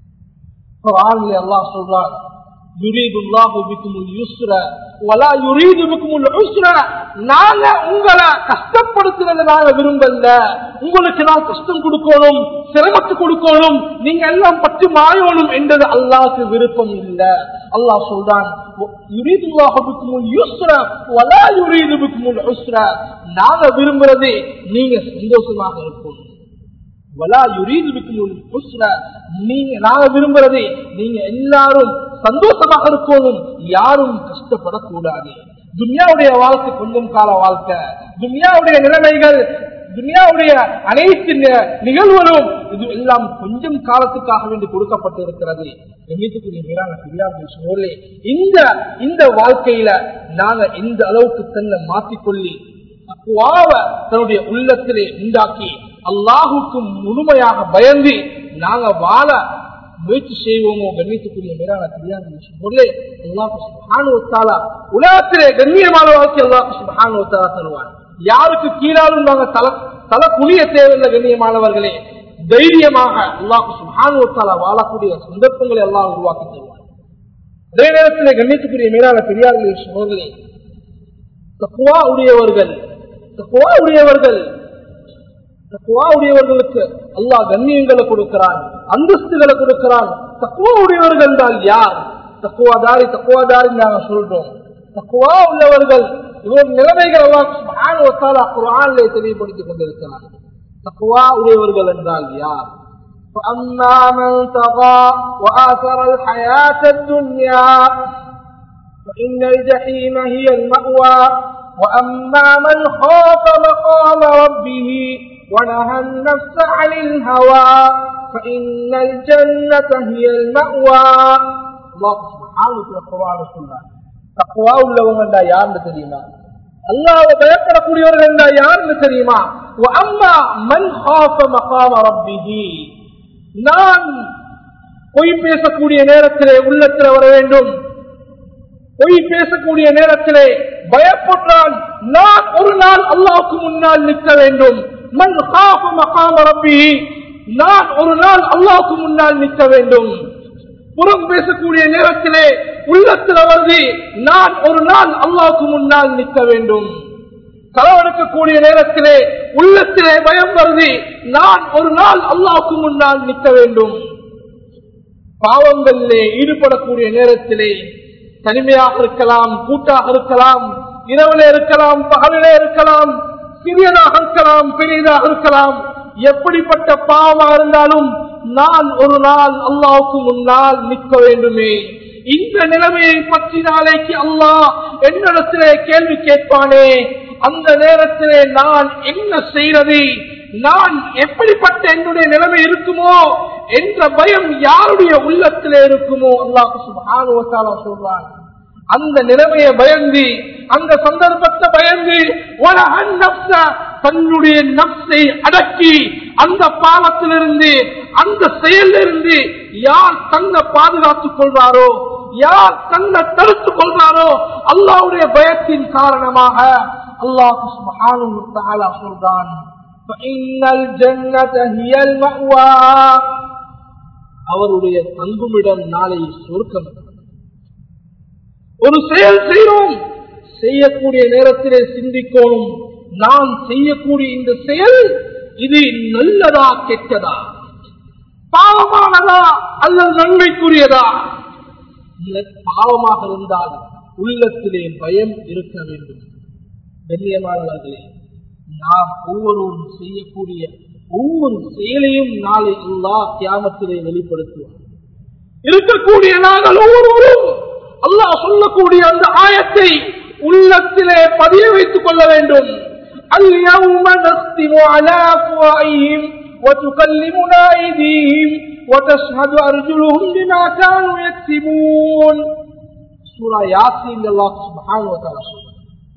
குர்ஆனிலே அல்லாஹ் சொல்றான் يريد الله بكم اليسر ولا يريد بكم العسر நாங்க உங்களை கஷ்டப்படுத்துறத நாங்க விரும்பல உங்களுக்கு நான் கஷ்டம் கொடுக்கணும் சிரமத்து கொடுக்கணும் நீங்க எல்லாம் பட்டு மாயணும் என்றது அல்லாஹ்க்கு விருப்பம் இல்ல அல்லாஹ் சொல்றான் يريد الله بكم اليسر ولا يريد بكم العسر நாங்க விரும்புறது நீங்க சந்தோஷமாக இருக்கணும் வலா யுரீது பிக்கும் ஹுஸ்ன நீங்க நாங்க விரும்புறது நீங்க எல்லாரும் சந்தோஷமாக இருக்கணும் யாரும் கஷ்டப்படக்கூடாது துன்யாவுடைய வாழ்க்கை கொஞ்சம் கால வாழ்க்கை துன்யாவுடைய நிலைமைகள் துன்யாவுடைய அனைத்து நி- நிகழ்வுகளும் இது எல்லாம் கொஞ்சம் காலத்துக்காக வேண்டி கொடுக்கப்பட்டு இருக்கிறது எண்ணிக்கைக்குரிய மேலான பெரியார்கள் சோழே இந்த இந்த வாழ்க்கையில நாங்க இந்த அளவுக்கு தன்னை மாற்றிக்கொள்ளி தக்குவாவ தன்னுடைய உள்ளத்திலே உண்டாக்கி அல்லாஹுக்கு முழுமையாக பயந்து நாங்க வாழ முயற்சி செய்வோமோ கண்ணியத்துக்குரிய மேலான தெரியாத பொருளே அல்லாஹு சுபஹானுவத்தாலா உலகத்திலே கண்ணியமான வாழ்க்கை அல்லாஹு சுபஹானுவத்தாலா தருவான் யாருக்கு கீழாலும் நாங்க தல தல குனிய தேவையில்லை கண்ணியமானவர்களே தைரியமாக அல்லாஹு சுபஹானுவத்தாலா வாழக்கூடிய சந்தர்ப்பங்களை எல்லாம் உருவாக்கி தருவான் அதே நேரத்தில் கண்ணியத்துக்குரிய மேலான பெரியார்களே சோழர்களே தக்குவா உடையவர்கள் தக்குவா உடையவர்கள் தக்குவா உடையவர்களுக்கு அல்லாஹ் கண்ணியங்களை கொடுக்கிறான் அந்தஸ்துகளை கொடுக்கிறான் தக்குவா உடையவர்கள் என்றால் யார் தக்குவாதாரி தக்குவாதாரி நாங்க சொல்றோம் தக்குவா உள்ளவர்கள் இவர் நிலைமைகள் எல்லாம் சுப்ஹானஹு வ தஆலா குர்ஆனிலே தெளிவுபடுத்திக் கொண்டிருக்கிறார் தக்குவா உடையவர்கள் என்றால் யார் فأما من طغى وآثر الحياة الدنيا فإن الجحيم هي المأوى وأما من خاف مقام ربه ونهى النفس عن الهوى فإن الجنة هي المأوى الله سبحانه في القرآن والسنة تقوى உள்ளவங்க யாருன்னு தெரியுமா அல்லாஹ்வை பயப்படக்கூடியவர்கள் யாருன்னு தெரியுமா وأما من خاف مقام ربه நான் பொய் பேசக்கூடிய நேரத்திலே உள்ளத்தில் வர வேண்டும் பொய் பேசக்கூடிய நேரத்திலே பயப்பட்டால் நான் ஒரு நாள் அல்லாவுக்கு முன்னால் நிற்க வேண்டும் மன் காஃப மகாம ரப்பி நான் ஒரு நாள் அல்லாவுக்கு முன்னால் நிற்க வேண்டும் புறம் பேசக்கூடிய நேரத்திலே உள்ளத்தில் வருது நான் ஒரு நாள் அல்லாவுக்கு முன்னால் நிற்க வேண்டும் களவெடுக்கக்கூடிய நேரத்திலே உள்ளத்திலே பயம் வருது நான் ஒரு நாள் அல்லாவுக்கு முன்னால் நிற்க வேண்டும் பாவங்களிலே ஈடுபடக்கூடிய நேரத்திலே தனிமையாக இருக்கலாம் கூட்டாக இருக்கலாம் இரவிலே இருக்கலாம் பகலிலே இருக்கலாம் சிறியதாக இருக்கலாம் பெரியதாக இருக்கலாம் எப்படிப்பட்ட பாவமாக இருந்தாலும் நான் ஒரு நாள் அல்லாவுக்கு முன்னால் நிற்க வேண்டுமே இந்த நிலைமையை பற்றி நாளைக்கு அல்லாஹ் என்னிடத்திலே கேள்வி கேட்பானே அந்த நேரத்திலே நான் என்ன செய்வது நான் எப்படிப்பட்ட என்னுடைய நிலைமை இருக்குமோ என்ற பயம் யாருடைய உள்ளத்திலே இருக்குமோ அல்லாஹ் சுபானுவத்தாலா சொல்றான் அந்த நிலைமையை பயந்து அந்த சந்தர்ப்பத்தை பயந்து தன்னுடைய நப்சை அடக்கி அந்த பாவத்திலிருந்து அந்த செயலிலிருந்து யார் தன்னை பாதுகாத்துக் கொள்வாரோ யார் தன்னை தடுத்துக் கொள்வாரோ அல்லாவுடைய பயத்தின் காரணமாக அல்லாஹு சுபஹானு சொல்றான் அவருடைய தங்குமிடம் நாளை சொர்க்கம் ஒரு செயல் செய்யறோம் செய்யக்கூடிய நேரத்திலே சிந்திக்கணும் நாம் செய்யக்கூடிய இந்த செயல் இது நல்லதா கெட்டதா பாவமானதா அல்லது நன்மைக்குரியதா பாவமாக இருந்தால் உள்ளத்திலே பயம் இருக்க வேண்டும் கண்ணியமானவர்களே நாம் ஒவ்வொருவரும் செய்யக்கூடிய ஒவ்வொரு செயலையும் நாளை அல்லா தியாமத்திலே வெளிப்படுத்துவார் இருக்கக்கூடிய நாங்கள் ஒவ்வொருவரும் அல்லாஹ் சொல்லக்கூடிய அந்த ஆயத்தை உள்ளத்திலே பதிய வைத்துக் கொள்ள வேண்டும் اليوم نختم على أفواههم وتكلمنا أيديهم وتشهد أرجلهم بما كانوا يكسبون சூரா யாசின் அல்லாஹ் சுப்ஹானஹு வ தஆலா சொல்றார்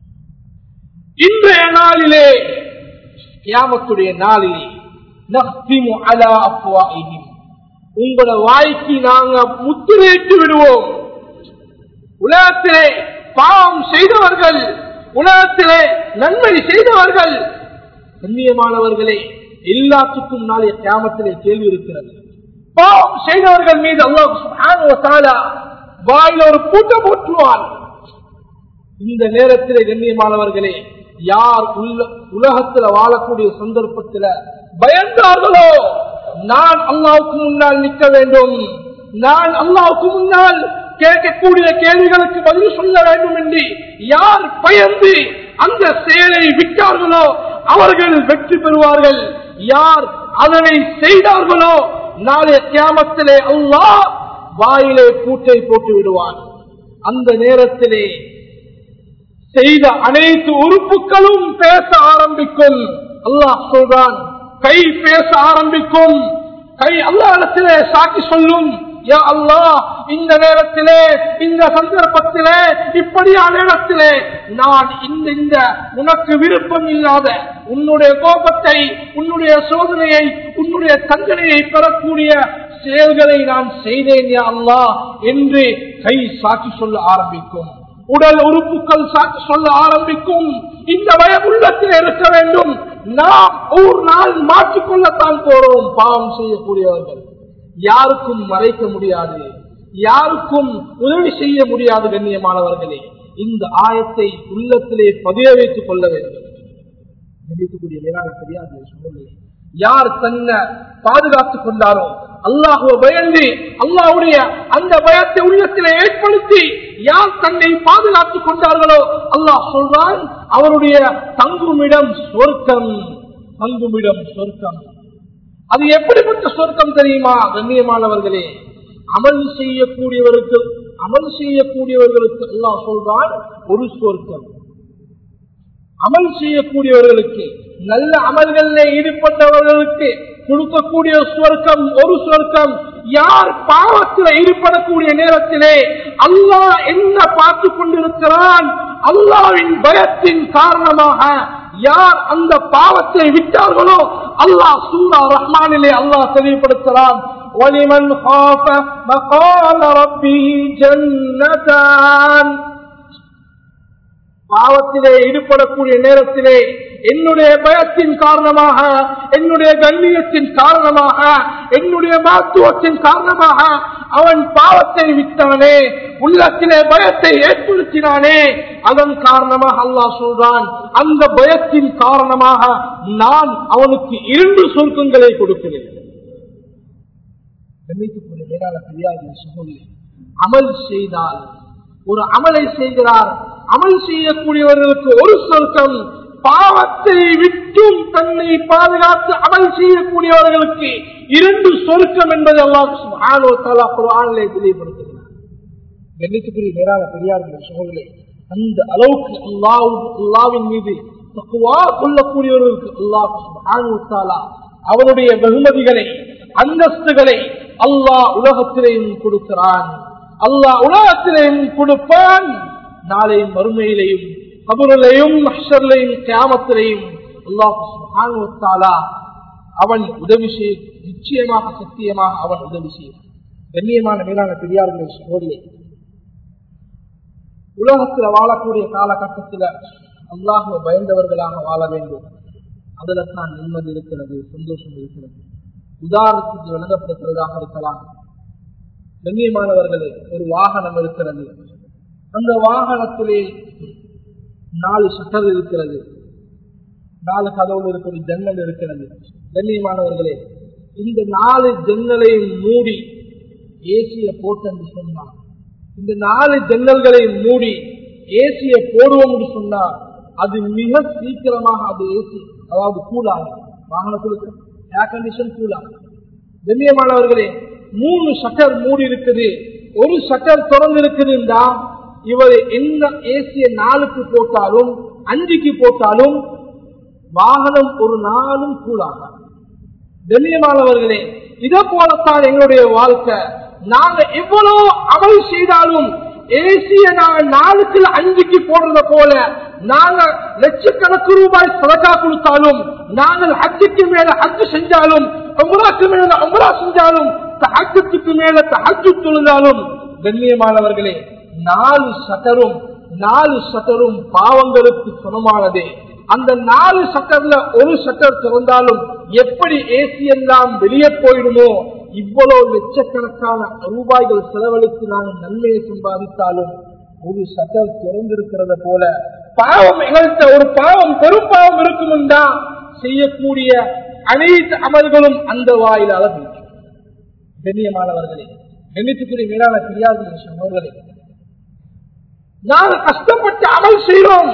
இன்றைய நாளிலே கியாமத்துடைய நாளிலே நஹ்திமு அலா அஃப்வாஹிஹிம் உங்களோட வாய்க்கு நாங்க முத்திரையிட்டு விடுவோம் உலகத்திலே பாவம் செய்தவர்கள் உலகத்திலே நன்மை செய்தவர்கள் கண்ணியமானவர்களே எல்லாத்துக்கும் நாளைய கியாமத்திலே கேள்வி இருக்கிறது பாவம் செய்தவர்கள் மீது அல்லாஹ் வாயில ஒரு பூட்டை போற்றுவான் இந்த நேரத்திலே கண்ணியமானவர்களே யார் உள்ள உலகத்துல வாழக்கூடிய சந்தர்ப்பத்தில் பயந்தார்களோ நான் அல்லாவுக்கு முன்னால் நிற்க வேண்டும் நான் அல்லாவுக்கு முன்னால் கேட்கக்கூடிய கேள்விகளுக்கு பதில் சொல்ல வேண்டும் என்று யார் பயந்து அந்த செயலை விட்டார்களோ அவர்கள் வெற்றி பெறுவார்கள் யார் அதனை செய்தார்களோ நாளைய கியாமத்திலே அல்லாஹ் வாயிலே பூட்டை போட்டு விடுவான் அந்த நேரத்திலே செய்த அனைத்து உறுப்புகளும் பேச ஆரம்பிக்கும் அல்லாஹ் சொல்றான் கை பேச ஆரம்பிக்கும் கை அல்லாஹிடத்திலே சாட்சி சொல்லும் யா அல்லாஹ் இந்த நேரத்திலே இந்த சந்தர்ப்பத்திலே இப்படியான இடத்திலே நான் இந்த இந்த உனக்கு விருப்பம் இல்லாத உன்னுடைய கோபத்தை உன்னுடைய சோதனையை உன்னுடைய தண்டனையை பெறக்கூடிய செயல்களை நான் செய்தேன் யா அல்லாஹ் என்று கை சாட்சி சொல்ல ஆரம்பிக்கும் உடல் உறுப்புகள் சாட்சி சொல்ல ஆரம்பிக்கும் இந்த பயம் உள்ளத்தில் இருக்க வேண்டும் நாம் ஒரு நாள் மாற்றிக்கொள்ளத்தான் போறோம் பாவம் செய்யக்கூடியவர்கள் யாருக்கும் மறைக்க முடியாது யாருக்கும் உதவி செய்ய முடியாது கண்ணியமானவர்களே இந்த ஆயத்தை உள்ளத்திலே பதிய வைத்துக் கொள்ள வேண்டும் நினைக்கக்கூடிய மேலான தெரியாது சூழ்நிலை யார் தன்னை பாதுகாத்துக் கொண்டாரோ அல்லாஹுவ பயந்து அல்லாஹுடைய அந்த பயத்தை உள்ளத்திலே ஏற்படுத்தி யார் தன்னை பாதுகாத்துக் கொண்டார்களோ அல்லாஹ் சொல்றான் அவருடைய தங்குமிடம் சொர்க்கம் தங்குமிடம் சொர்க்கம் அது எப்படிப்பட்ட சொர்க்கம் தெரியுமா கண்ணியமானவர்களே அமல் செய்யக்கூடியவருக்கு அமல் செய்யக்கூடியவர்களுக்கு அல்லாஹ் சொல்றான் ஒரு சொர்க்கம் அமல் செய்யக்கூடியவர்களுக்கு நல்ல அமல்களில் ஈடுபட்டவர்களுக்கு கொடுக்கக்கூடிய சொர்க்கம் ஒரு சொர்க்கம் யார் பாவத்தில் ஈடுபடக்கூடிய நேரத்திலே அல்லாஹ் என்ன பார்த்து கொண்டிருக்கிறான் அல்லாவின் பயத்தின் காரணமாக யார் அந்த பாவத்தை விட்டார்களோ அல்லாஹ் சூரா ரஹ்மானிலே அல்லாஹ் தெளிவுபடுத்துகிறான் وَلِمَنْ خَافَ مَقَامَ رَبِّهِ جَنَّتَانِ பாவத்திலே ஈடுபடக்கூடிய நேரத்திலே என்னுடைய பயத்தின் காரணமாக என்னுடைய கண்ணியத்தின் காரணமாக என்னுடைய மருத்துவத்தின் காரணமாக அவன் பாவத்தை விட்டவனே உள்ளத்திலே பயத்தை ஏற்படுத்தினானே அதன் காரணமாக அல்லாஹ் சொல்றான் அந்த பயத்தின் காரணமாக நான் அவனுக்கு இரண்டு சொர்க்கங்களை கொடுக்கிறேன் அமல் செய்தால் ஒரு அமலை செய்கிறார் அமல் செய்யக்கூடியவர்களுக்கு ஒரு சொர்க்கம் பாவத்தை விட்டும் தன்னை பாதுகாத்து அமல் செய்யக்கூடியவர்களுக்கு இரண்டு சொருக்கம் என்பதை அல்லாஹ் சுப்ஹானஹு வ தஆலா குர்ஆனிலே தெளிவுபடுத்துகிறார் கண்ணியத்துக்குரிய மேலான பெரியார்கள் சோழர்களே அந்த அளவுக்கு அல்லாஹ் அல்லாவின் மீது தக்குவா கொள்ளக்கூடியவர்களுக்கு அல்லாஹ் சுப்ஹானஹு வ தஆலா அவருடைய வெகுமதிகளை அந்தஸ்துகளை அல்லாஹ் உலகத்திலேயும் கொடுக்கிறான் அல்லாஹ் உலகத்திலேயும் கொடுப்பான் நாளை மறுமையிலையும் கபுரிலையும் மஹ்ஷர்லையும் கியாமத்திலையும் அல்லாஹ் சுப்ஹானஹு வ தஆலா அவன் உதவி செய்ய நிச்சயமாக சத்தியமாக அவன் உதவி செய்வான் கண்ணியமான மேலான பெரியார்கள் சோழர்களே உலகத்துல வாழக்கூடிய காலகட்டத்துல அல்லாஹுவை பயந்தவர்களாக வாழ வேண்டும் அதுல தான் நிம்மதி இருக்கிறது சந்தோஷம் இருக்கிறது உதாரணத்துக்கு விளங்கப்படுத்துவதாக இருக்கலாம் கண்ணியமானவர்களே ஒரு வாகனம் இருக்கிறது அந்த வாகனத்திலே நாலு சட்டர் இருக்கிறது நாலு கதவுல இருக்கிற ஜன்னல் இருக்கிறது கண்ணியமானவர்களே இந்த நாலு ஜன்னலையும் மூடி ஏசிய போட்டு என்று சொன்னார் இந்த நாலு ஜன்னல்களையும் மூடி ஏசிய போடுவோம் என்று சொன்னார் அது மிக சீக்கிரமாக அது ஏசி அதாவது கூலாகும் வாகனத்திற்கு ஏர் கண்டிஷன் கூலாகும் கண்ணியமானவர்களே மூணு ஷட்டர் மூடி இருக்குது ஒரு ஷட்டர் திறந்து இருக்குதுண்டா இவர் என்ன ஏசிய நாலுக்கு போட்டாலும் அஞ்சுக்கு போட்டாலும் வாகனம் ஒரு நாளும் கூடாக கண்ணியமானவர்களே இதை போலத்தான் எங்களுடைய வாழ்க்கை நாங்க எவ்வளவு அமல் செய்தாலும் ஏசிய நாங்க நாளுக்கு அஞ்சுக்கு போடுறத போல நாங்க லட்சக்கணக்கு ரூபாய் சதக்கா கொடுத்தாலும் நாங்கள் ஹஜ்ஜுக்கு மேல ஹஜ்ஜு செஞ்சாலும் உம்ராக்கு மேல உம்ரா செஞ்சாலும் தஹஜத்துக்கு மேல தஹஜ்ஜு தொழுதாலும் கண்ணியமானவர்களே நாலு சட்டரும் நாலு சட்டரும் பாவங்களுக்கு சமமானதே அந்த நாலு சட்டர்ல ஒரு சட்டர் திறந்தாலும் எப்படி ஏசி எல்லாம் வெளியே போயிடுமோ இவ்வளவு லட்சக்கணக்கான ரூபாய்கள் செலவழித்து நாங்கள் நன்மையை சம்பாதித்தாலும் ஒரு சட்டர் திறந்திருக்கிறத போல பாவம் எங்கள்கிட்ட ஒரு பாவம் பெரும் பாவம் இருக்கும்டா செய்யக்கூடிய அனைத்து அமல்களும் அந்த வாயிலால போயிடும் கண்ணியமானவர்களே கண்ணியத்துக்குரிய மேலான பெரியார்கள் சொன்னவர்களே நாங்கள் கஷ்டப்பட்டு அமல் செய்கிறோம்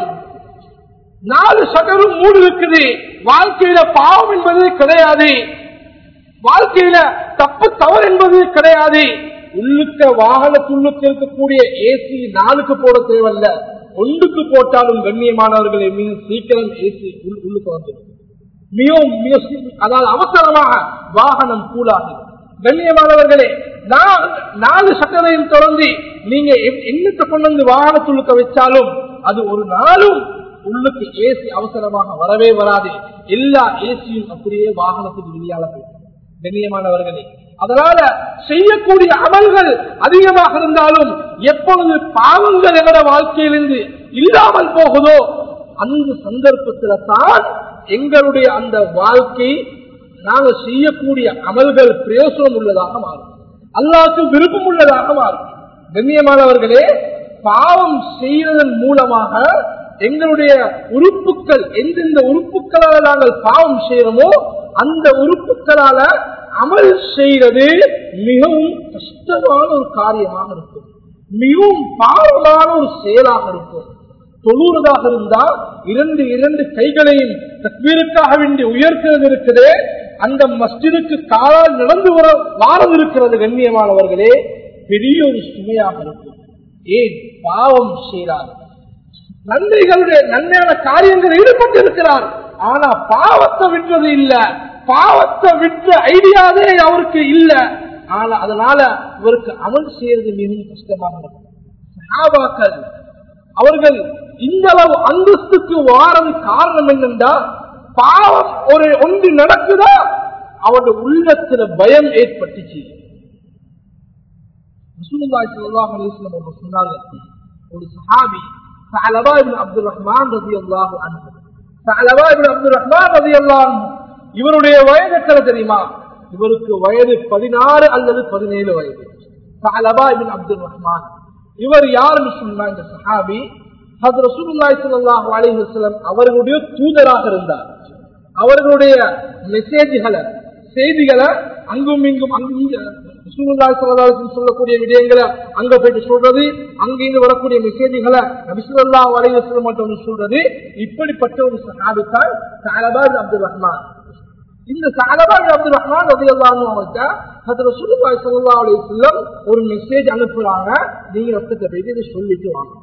நாலு சட்டரும் மூடு இருக்குது வாழ்க்கையில பாவம் என்பது கிடையாது வாழ்க்கையில தப்பு தவறு என்பது கிடையாது உள்ளுக்க வாகனத்துள்ளுக்கு இருக்கக்கூடிய ஏசி நாளுக்கு போட தேவையில்ல ஒன்றுக்கு போட்டாலும் கண்ணியமானவர்களை மிக சீக்கிரம் ஏசி உள்ளுக்கு வந்துடும் மிகவும் மிக அதாவது அவசரமாக வாகனம் கூலாகும் கண்ணியமானவர்களே நாலு சட்டரையும் தொடர்ந்து நீங்க என்னத்தை கொண்டு வந்து வாகனத்துள்ளுக்க வச்சாலும் அது ஒரு நாளும் உள்ளுக்கு ஏசி அவசரமாக வரவே வராது எல்லா ஏசியும் அப்படியே வாகனத்துக்கு வெளியால போயிடும் கண்ணியமானவர்களே அதனால செய்யக்கூடிய அமல்கள் அதிகமாக இருந்தாலும் எப்பொழுது பாவங்கள் எங்களோட வாழ்க்கையிலிருந்து இல்லாமல் போகுதோ அந்த சந்தர்ப்பத்தில தான் எங்களுடைய அந்த வாழ்க்கை நாங்கள் செய்யக்கூடிய அமல்கள் பிரயோசனம் உள்ளதாக மாறும் அல்லாவுக்கு விருப்பம் உள்ளதாக மாறும் கண்ணியமானவர்களே பாவம் செய்வதன் மூலமாக எங்களுடைய உறுப்புகள் எந்தெந்த உறுப்புகளால நாங்கள் பாவம் செய்யறோமோ அந்த உறுப்புகளால அமல் செய்வது மிகவும் கஷ்டமான ஒரு காரியமாக இருக்கும் மிகவும் பாவமான ஒரு செயலாக இருக்கும் தொழுவதாக இருந்தா இரண்டு இரண்டு கைகளையும் தக்வீருக்காக வேண்டி உயர்த்துவது இருக்குது அந்த மஸ்ஜிதுக்கு காலால் நடந்து வர வாரம் இருக்கிறது கண்ணியமானவர்களே பெரிய ஒரு சுமையாக இருக்கும் ஏன் பாவம் செய்கிறார் நன்மைகளுடைய நன்மையான காரியங்கள் ஈடுபட்டு இருக்கிறார் ஆனா பாவத்தை விட்டுறது இல்ல பாவத்தை விட்டு ஐடியாவே அவருக்கு இல்ல ஆனா அதனால இவருக்கு அமல் செய்யறது மிகவும் கஷ்டமாக இருக்கும் சஹாபாக்கள் அவர்கள் இந்த அளவு அந்தஸ்துக்கு வாரது காரணம் என்னென்றா பாவம் ஒரு ஒன்று நடக்குதா அவருடைய உள்ளத்துல பயம் ஏற்பட்டுச்சு சொன்னார்கள் ஒரு சஹாபி அப்துல் ரஹ்மான் ரதி அல்லாஹு அப்துல் ரஹ்மான் ரதி அல்லாஹ் இவருடைய வயது எத்தனை தெரியுமா இவருக்கு வயது பதினாறு அல்லது பதினேழு வயது அப்துல் ரஹ்மான் இவர் யாருன்னு சொன்னா இந்த சஹாபி அவர்களுடைய தூதராக இருந்தார் அவர்களுடைய மெசேஜ்களை செய்திகளை அங்கும் இங்கும் அங்கு இங்க ரசூலுல்லாஹி ஸல்லல்லாஹு அலைஹி வஸல்லம் சொல்லக்கூடிய விடயங்களை அங்க போயிட்டு சொல்றது அங்கிருந்து வரக்கூடிய மெசேஜ்களை நபி ஸல்லல்லாஹு அலைஹி வஸல்லம் மட்டும் சொல்றது இப்படிப்பட்ட ஒரு சஹாபி தான் சஅலபான் அப்துல் ரஹ்மான் இந்த சஅலபான் அப்துல் ரஹ்மான் ரலியல்லாஹு அன்ஹு அவர்கிட்ட ஹஜ்ரத் ரசூலுல்லாஹி ஸல்லல்லாஹு அலைஹி வஸல்லம் ஒரு மெசேஜ் அனுப்புறாங்க நீங்க ரத்தத்தை போயிட்டு இதை சொல்லிட்டு வாங்க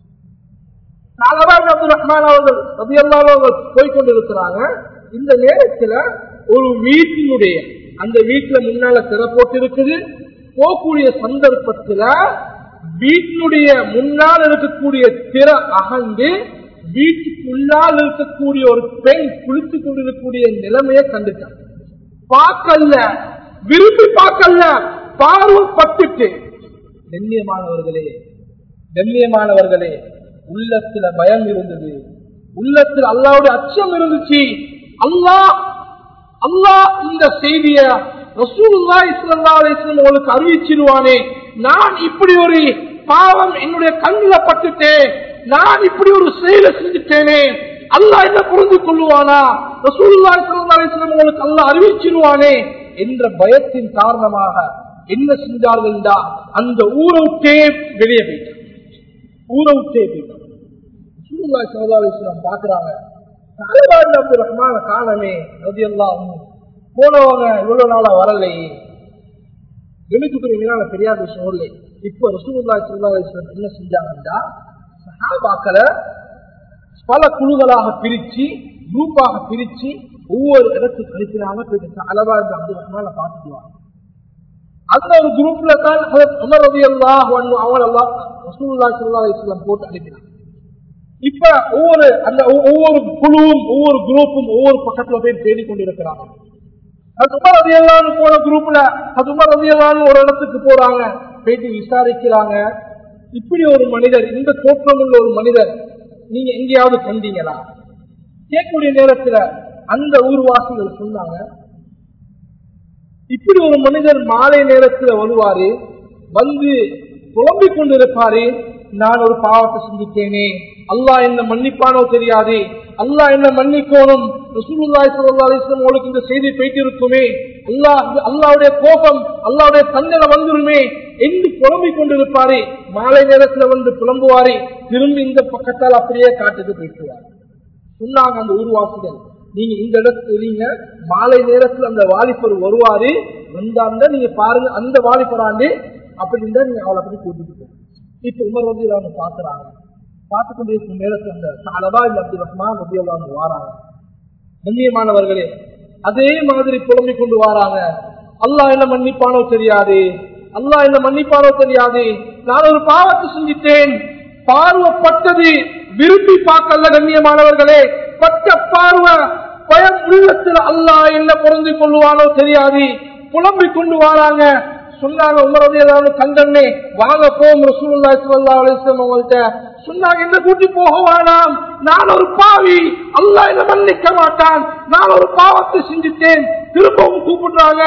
சஅலபான் அப்துல் ரஹ்மான் அவர்கள் ரலியல்லாஹு அவர்கள் போய் கொண்டிருக்கிறாங்க இந்த நேரத்துல ஒரு வீட்டினுடைய அந்த வீட்டுல முன்னால திற போட்டு இருக்குது போகக்கூடிய சந்தர்ப்பத்துல வீட்டினுடைய முன்னால் இருக்கக்கூடிய திற அகந்து வீட்டுக்குள்ளால் இருக்கக்கூடிய ஒரு பெண் குளித்துக் கொண்டிருக்கக்கூடிய நிலைமையை கண்டுட்டான் பார்க்கல விரும்பி பார்க்கல பார்வைப்பட்டுட்டு கண்ணியமானவர்களே கண்ணியமானவர்களே உள்ளத்துல பயம் இருந்தது உள்ளத்தில் அல்லாவுடைய அச்சம் இருந்துச்சு அல்லாஹ் அல்லாஹ் இந்த செய்திய ரசூலுல்லாஹி ஸல்லல்லாஹு அலைஹி வஸல்லம் உங்களுக்கு அறிவிச்சிருவானே நான் இப்படி ஒரு பாவம் என்னுடைய கண்ணில் பட்டுட்டேன் நான் இப்படி ஒரு செயலை செஞ்சுட்டேனே அல்லாஹ் என்ன புரிந்து கொள்ளுவானா ரசூலுல்லாஹி ஸல்லல்லாஹு அலைஹி வஸல்லம் உங்களுக்கு அல்லாஹ் அறிவிச்சிருவானே என்ற பயத்தின் காரணமாக என்ன செஞ்சார்கள் அந்த ஊரை விட்டே வெளியே போயிட்டார் ஊரை விட்டே போயிட்டார் ரசூலுல்லாஹி ஸல்லல்லாஹு அலைஹி வஸல்லம் பார்க்கறாங்க தலைவாள் அப்துல் ரஹ்மான காணமே ரதியல்லாஹு போனவங்க இவ்வளவு நாளா வரலையே கணித்துக்குரிய பெரியாத விஷயம் இல்லை இப்ப ரசூலுல்லாஹி ஸல்லல்லாஹு அலைஹி வஸல்லம் என்ன செஞ்சாங்கன்னா சஹாபாக்களை பல குழுக்களாக பிரிச்சு குரூப்பாக பிரிச்சு ஒவ்வொரு இடத்துக்கு அனுப்பினாங்க போயிட்டு அளவா இந்த அப்துல் ரஹ்மான பார்த்துக்குவாங்க அந்த ஒரு குரூப்ல தான் உமர் ரவி அல்லாஹ் அவங்க எல்லாம் ரசூலுல்லாஹி ஸல்லல்லாஹு அலைஹி வஸல்லம் போட்டு அனுப்பினாங்க இப்ப ஒவ்வொரு அந்த ஒவ்வொரு குழுவும் ஒவ்வொரு குரூப்பும் ஒவ்வொரு பக்கத்துல போய் தேடி கொண்டிருக்கிறாங்க அது உமர் ரதியல்லான்னு போன குரூப்ல அது உமர் ரதியல்லான்னு ஒரு இடத்துக்கு போறாங்க போயிட்டு விசாரிக்கிறாங்க இப்படி ஒரு மனிதர் இந்த தோற்றம் உள்ள ஒரு மனிதர் நீங்க எங்கேயாவது கண்டீங்களா கேட்கக்கூடிய நேரத்துல அந்த ஊர்வாசிகள் சொன்னாங்க இப்படி ஒரு மனிதர் மாலை நேரத்துல வருவாரு வந்து புலம்பிக் கொண்டிருப்பாரு நான் ஒரு பாவத்தை சிந்தித்தேனே அல்லாஹ் என்ன மன்னிப்பானோ தெரியாது அல்லாஹ் என்ன மன்னிக்கணும் ரசூலுல்லாஹி ஸல்லல்லாஹு அலைஹி வஸல்லம் உங்களுக்கு இந்த செய்தி போயிட்டு இருக்குமே அல்லாஹ் அல்லாஹ்வுடைய கோபம் அல்லாஹ்வுடைய தண்டனை வந்துருமே என்று புலம்பிக் கொண்டிருப்பாரு மாலை நேரத்துல வந்து புலம்புவாரு திரும்பி இந்த பக்கத்தால் அப்படியே காட்டுக்கு போயிட்டுவார் சொன்னாங்க அந்த ஊர்வாசிகள் நீங்க இந்த இடத்துல நீங்க மாலை நேரத்துல அந்த வாலிபர் வருவாரு வந்தாங்க நீங்க பாருங்க அந்த வாலிபராண்டு அப்படி இருந்தா நீங்க அவளை அப்படி கூட்டிட்டு போங்க இப்ப உமர் வந்து அவங்க பாக்குறாங்க பார்த்து கொண்டிருக்கும் நேரத்தில் அந்த சாலவா இல்ல அப்துல் ரஹ்மான் வந்து அவங்க வாராங்க கண்ணியமானவர்களே அதே மாதிரி புலம்பிக் கொண்டு வாராங்க அல்லாஹ் என்ன மன்னிப்பானோ தெரியாது அல்லாஹ் என்ன மன்னிப்பானோ தெரியாது நான் ஒரு பாவத்தை செஞ்சிட்டேன் பார்வைப்பட்டது விரும்பி பார்க்கல கண்ணியமானவர்களே பட்ட பார்வை பயம் உள்ளத்தில் அல்லாஹ் என்ன பொருந்தி கொள்ளுவானோ தெரியாது புலம்பிக் கொண்டு வராங்க சொன்னாங்க உமரது ஏதாவது கண்டனே வாங்க போம் ரசூலுல்லாஹி ஸல்லல்லாஹு அலைஹி வஸல்லம் அவங்கள்ட்ட சொன்னாங்க என்ன கூட்டி போக வேணாம் நான் ஒரு பாவி அல்லாஹ் என்ன மன்னிக்க மாட்டான் நான் ஒரு பாவத்தை செஞ்சுட்டேன் திரும்பவும் கூப்பிடுறாங்க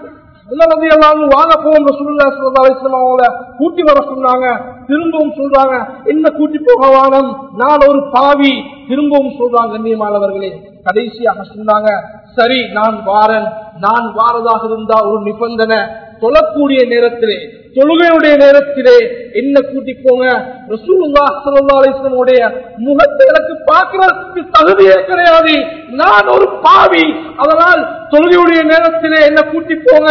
உமரது எல்லாம் வாங்க போம் ரசூலுல்லாஹி ஸல்லல்லாஹு அலைஹி வஸல்லம் அவங்கள கூட்டி வர சொன்னாங்க திரும்பவும் சொல்றாங்க என்ன கூட்டி போக வேணாம் நான் ஒரு பாவி திரும்பவும் சொல்றாங்க கண்ணியமானவர்களே கடைசியாக சொன்னாங்க சரி நான் வாரன் நான் வாரதாக இருந்தா ஒரு நிபந்தனை தொழக்கூடிய நேரத்திலே தொழுகையுடைய நேரத்திலே என்ன கூட்டி போங்க ரசூலுல்லாஹ் ஸல்லல்லாஹு அலைஹி வஸல்லம் முகத்தை எனக்கு பார்க்கிறதுக்கு தகுதியே கிடையாது நான் ஒரு பாவி அதனால் தொழுகையுடைய நேரத்திலே என்ன கூட்டி போங்க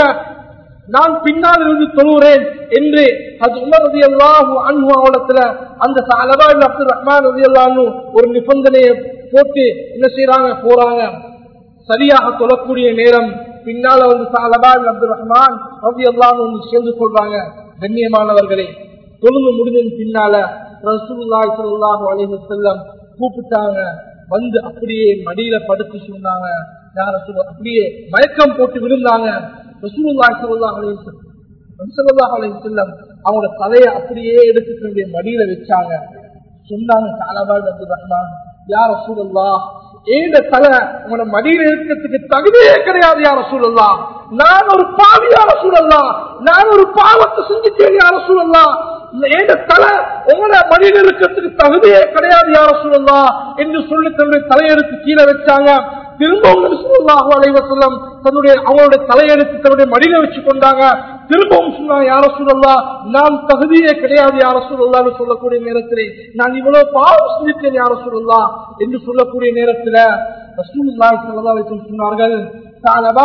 நான் பின்னால் இருந்து தொழுகிறேன் என்று அது உமர் ரதி அல்லாஹு அன்ஹுவத்துல அந்த அலபா அப்துல் ரஹ்மான் ரதி அல்லாஹு ஒரு நிபந்தனையை போட்டு என்ன செய்யறாங்க போறாங்க சரியாக தொழக்கூடிய நேரம் பின்னால வந்து சாலபான் அப்துல் ரஹ்மான் ரவி அல்லான்னு வந்து சேர்ந்து கொள்றாங்க கண்ணியமானவர்களே தொழுந்து முடிஞ்சது பின்னால ரசூலுல்லாஹி ஸல்லல்லாஹு அலைஹி வஸல்லம் கூப்பிட்டாங்க வந்து அப்படியே மடியில படுத்து சொன்னாங்க யார சொல்ல அப்படியே மயக்கம் போட்டு விழுந்தாங்க ரசூலுல்லாஹி ஸல்லல்லாஹு அலைஹி வஸல்லம் ஸல்லல்லாஹு அலைஹி வஸல்லம் அவங்களோட தலையை அப்படியே எடுத்து தன்னுடைய மடியில வச்சாங்க சொன்னாங்க சாலபான் அப்துல் ரஹ்மான் யார் ரசூலுல்லாஹ் ஏந்த தலை உங்களோட மடியில இருக்கிறதுக்கு தகுதியே கிடையாது யார சூழல்லா நான் ஒரு பாவியான சூழல்லா நான் ஒரு பாவத்தை செஞ்சுட்டேன் யார சொல்லலாம் ஏத தலை உங்களோட மடியில் இருக்கிறதுக்கு தகுதியே கிடையாது யார சொல்லலாம் என்று சொல்லி தன்னுடைய தலையெடுத்து கீழே வச்சாங்க திரும்பவும் சொல்லலாம் அலைவசல்லம் தன்னுடைய அவங்களுடைய தலையெடுத்து தன்னுடைய மடியில வச்சு கொண்டாங்க திரும்பவும் சொன்னாங்க யார சொல்லலாம் நான் தகுதியே கிடையாது யார சொல்லலாம்னு சொல்லக்கூடிய நேரத்திலே நான் இவ்வளவு பாவம் செஞ்சுட்டேன் யார சொல்லலாம் என்று சொல்லக்கூடிய நேரத்துல ரசூலுல்லாஹி ஸல்லல்லாஹு அலைஹி வஸல்லம் சொன்னார்கள் தாலபா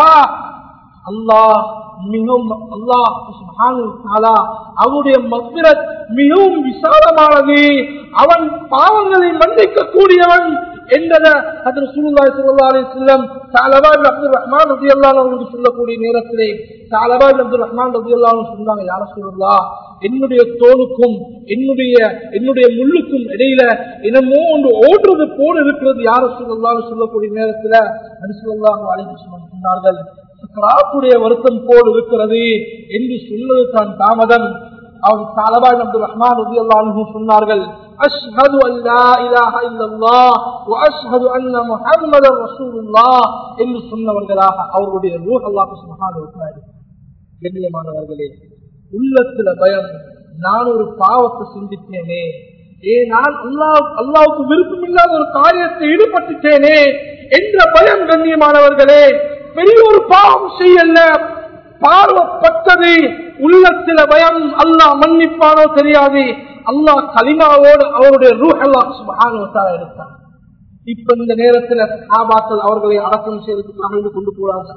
அல்லாஹ் மிகவும் அல்லாஹ் சுப்ஹானஹு வ தஆலா அவருடைய மக்பிரத் மிகவும் விசாலமானது அவன் பாவங்களை மன்னிக்க கூடியவன் என்றத அது ரசூலுல்லாஹி ஸல்லல்லாஹு அலைஹி வஸல்லம் தஆலா இப்னு அப்துல் ரஹ்மான் ரலியல்லாஹு அன்ஹு சொல்லக்கூடிய நேரத்திலே தஆலா இப்னு அப்துல் ரஹ்மான் ரலியல்லாஹு அன்ஹு சொன்னாங்க யா ரசூலுல்லாஹ் என்னுடைய தோலுக்கும் என்னுடைய என்னுடைய முள்ளுக்கும் இடையில என்னமோ ஒன்று ஓடுறது போல இருக்கிறது யார சொல்லலாம் சொல்லக்கூடிய நேரத்துல நபிசுல்லாஹு அலைஹி வஸல்லம் சொன்னார்கள் சக்கராத்துடைய வருத்தம் போல் இருக்கிறது என்று சொன்னது தான் தாமதம் அவர் தாலபான் அப்துல் ரஹ்மான் ரலியல்லாஹு சொன்னார்கள் அஷ்ஹது அன் லா இலாஹ இல்லல்லாஹ் வ அஷ்ஹது அன்ன முஹம்மதர் ரசூலுல்லாஹ் என்று சொன்னவர்களாக அவருடைய ரூஹ் அல்லாஹ் சுப்ஹானஹு வ தஆலா கண்ணியமானவர்களே உள்ளத்துல பயம் நான் ஒரு பாவத்தை சிந்தித்தேனே ஏ நான் அல்லாஹ் அல்லாவுக்கு விருப்பம் இல்லாத ஒரு காரியத்தை ஈடுபட்டுட்டேனே என்ற பயம் கண்ணியமானவர்களே பெரிய ஒரு பாவம் செய்யல பார்வப்பட்டது உள்ளத்துல பயம் அல்லாஹ் மன்னிப்பானோ தெரியாது அல்லாஹ் கலிமாவோடு அவருடைய ரூஹ் அல்லாஹ் சுபஹானுவத்தால எடுத்தார் இப்ப இந்த நேரத்துல சஹாபாக்கள் அவர்களை அடக்கம் செய்யறதுக்காக கொண்டு போறாங்க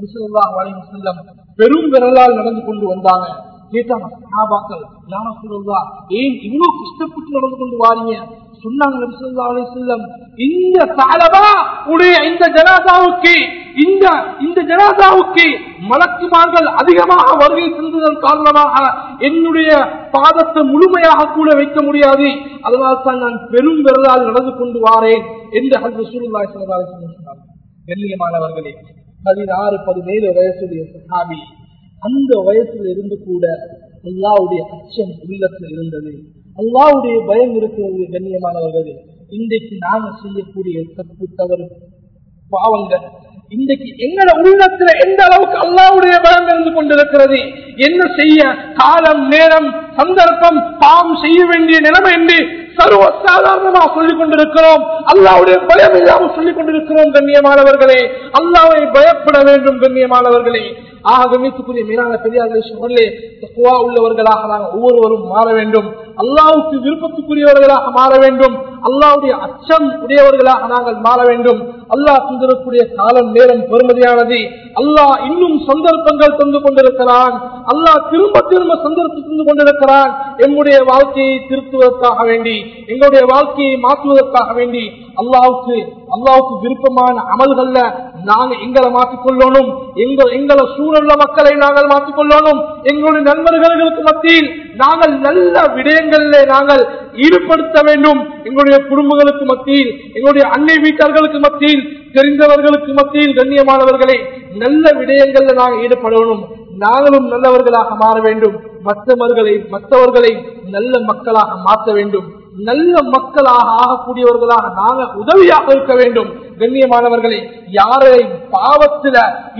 செல்லம் பெரும் விரலால் நடந்து கொண்டு வந்தாங்க கேட்டாங்க சஹாபாக்கள் யார சொல்லுவா ஏன் இவ்வளவு கஷ்டப்பட்டு நடந்து கொண்டு வாரீங்க சொன்னாங்க நபி ஸல்லல்லாஹு அலைஹி வஸல்லம் இந்த சாலபா உடைய இந்த ஜனாதாவுக்கு இந்த இந்த ஜனாதாவுக்கு மலக்குமார்கள் அதிகமாக வருகை சென்றதன் காரணமாக என்னுடைய பாதத்தை முழுமையாக கூட வைக்க முடியாது அதனால் தான் நான் பெரும் விரலால் நடந்து கொண்டு வாரேன் என்று ஹஜ் ரசூலுல்லாஹி ஸல்லல்லாஹு அலைஹி வஸல்லம் சொன்னார் கண்ணியமானவர்களே பதினாறு பதினேழு வயசுடைய சஹாபி அந்த வயசுல இருந்து கூட அல்லாவுடைய அச்சம் உள்ளத்தில் இருந்தது அல்லாவுடைய பயம் இருக்கிறது கண்ணியமானவர்களே இன்றைக்கு நாம செய்யக்கூடிய தப்பு தவறு பாவங்கள் இன்றைக்கு எங்கள உள்ளத்துல எந்த அளவுக்கு அல்லாவுடைய பயம் இருந்து கொண்டிருக்கிறது என்ன செய்ய காலம் நேரம் சந்தர்ப்பம் தாம் செய்ய வேண்டிய நிலைமை என்று சர்வ சாதாரணமாக சொல்லிக் கொண்டிருக்கிறோம் அல்லாவுடைய பயம் இல்லாமல் சொல்லிக் கொண்டிருக்கிறோம் கண்ணியமானவர்களே அல்லாவை பயப்பட வேண்டும் கண்ணியமானவர்களே ஆக கண்ணியத்துக்குரிய மீனான பெரியார்கள் சொல்லே தக்குவா உள்ளவர்களாக நாங்கள் ஒவ்வொருவரும் மாற வேண்டும் அல்லாவுக்கு விருப்பத்துக்குரியவர்களாக மாற வேண்டும் அல்லாவுடைய அச்சம் உடையவர்களாக நாங்கள் மாற வேண்டும் அல்லாஹ் தந்திருக்கூடிய காலம் நேரம் பெருமதியானது அல்லாஹ் இன்னும் சந்தர்ப்பங்கள் தந்து கொண்டிருக்கிறான் அல்லாஹ் திரும்ப திரும்ப சந்தர்ப்பம் தந்து கொண்டிருக்கிறான் எம்முடைய வாழ்க்கையை திருத்துவதற்காக வேண்டி எங்களுடைய வாழ்க்கையை மாற்றுவதற்காக வேண்டி அல்லாவுக்கு அல்லாவுக்கு விருப்பமான அமல்கள்ல நாங்க எங்களை மாற்றிக்கொள்ளணும் எங்கள் எங்களை சூழல்ல மக்களை நாங்கள் மாற்றிக்கொள்ளணும் எங்களுடைய நண்பர்களுக்கு மத்தியில் நாங்கள் நல்ல விடயங்களிலே நாங்கள் ஈடுபடுத்த வேண்டும் எங்களுடைய குடும்பங்களுக்கு மத்தியில் எங்களுடைய அன்னை வீட்டார்களுக்கு மத்தியில் தெரிந்தவர்களுக்கு மத்தியில் கண்ணியமானவர்களே நல்ல விடயங்கள்ல நாங்கள் ஈடுபடணும் நாங்களும் நல்லவர்களாக மாற வேண்டும் மற்றவர்களை மற்றவர்களை நல்ல மக்களாக மாற்ற வேண்டும் நல்ல மக்களாக ஆகக்கூடியவர்களாக நாங்கள் உதவியாக இருக்க வேண்டும் கண்ணியமானவர்களே யாரை பாவத்தில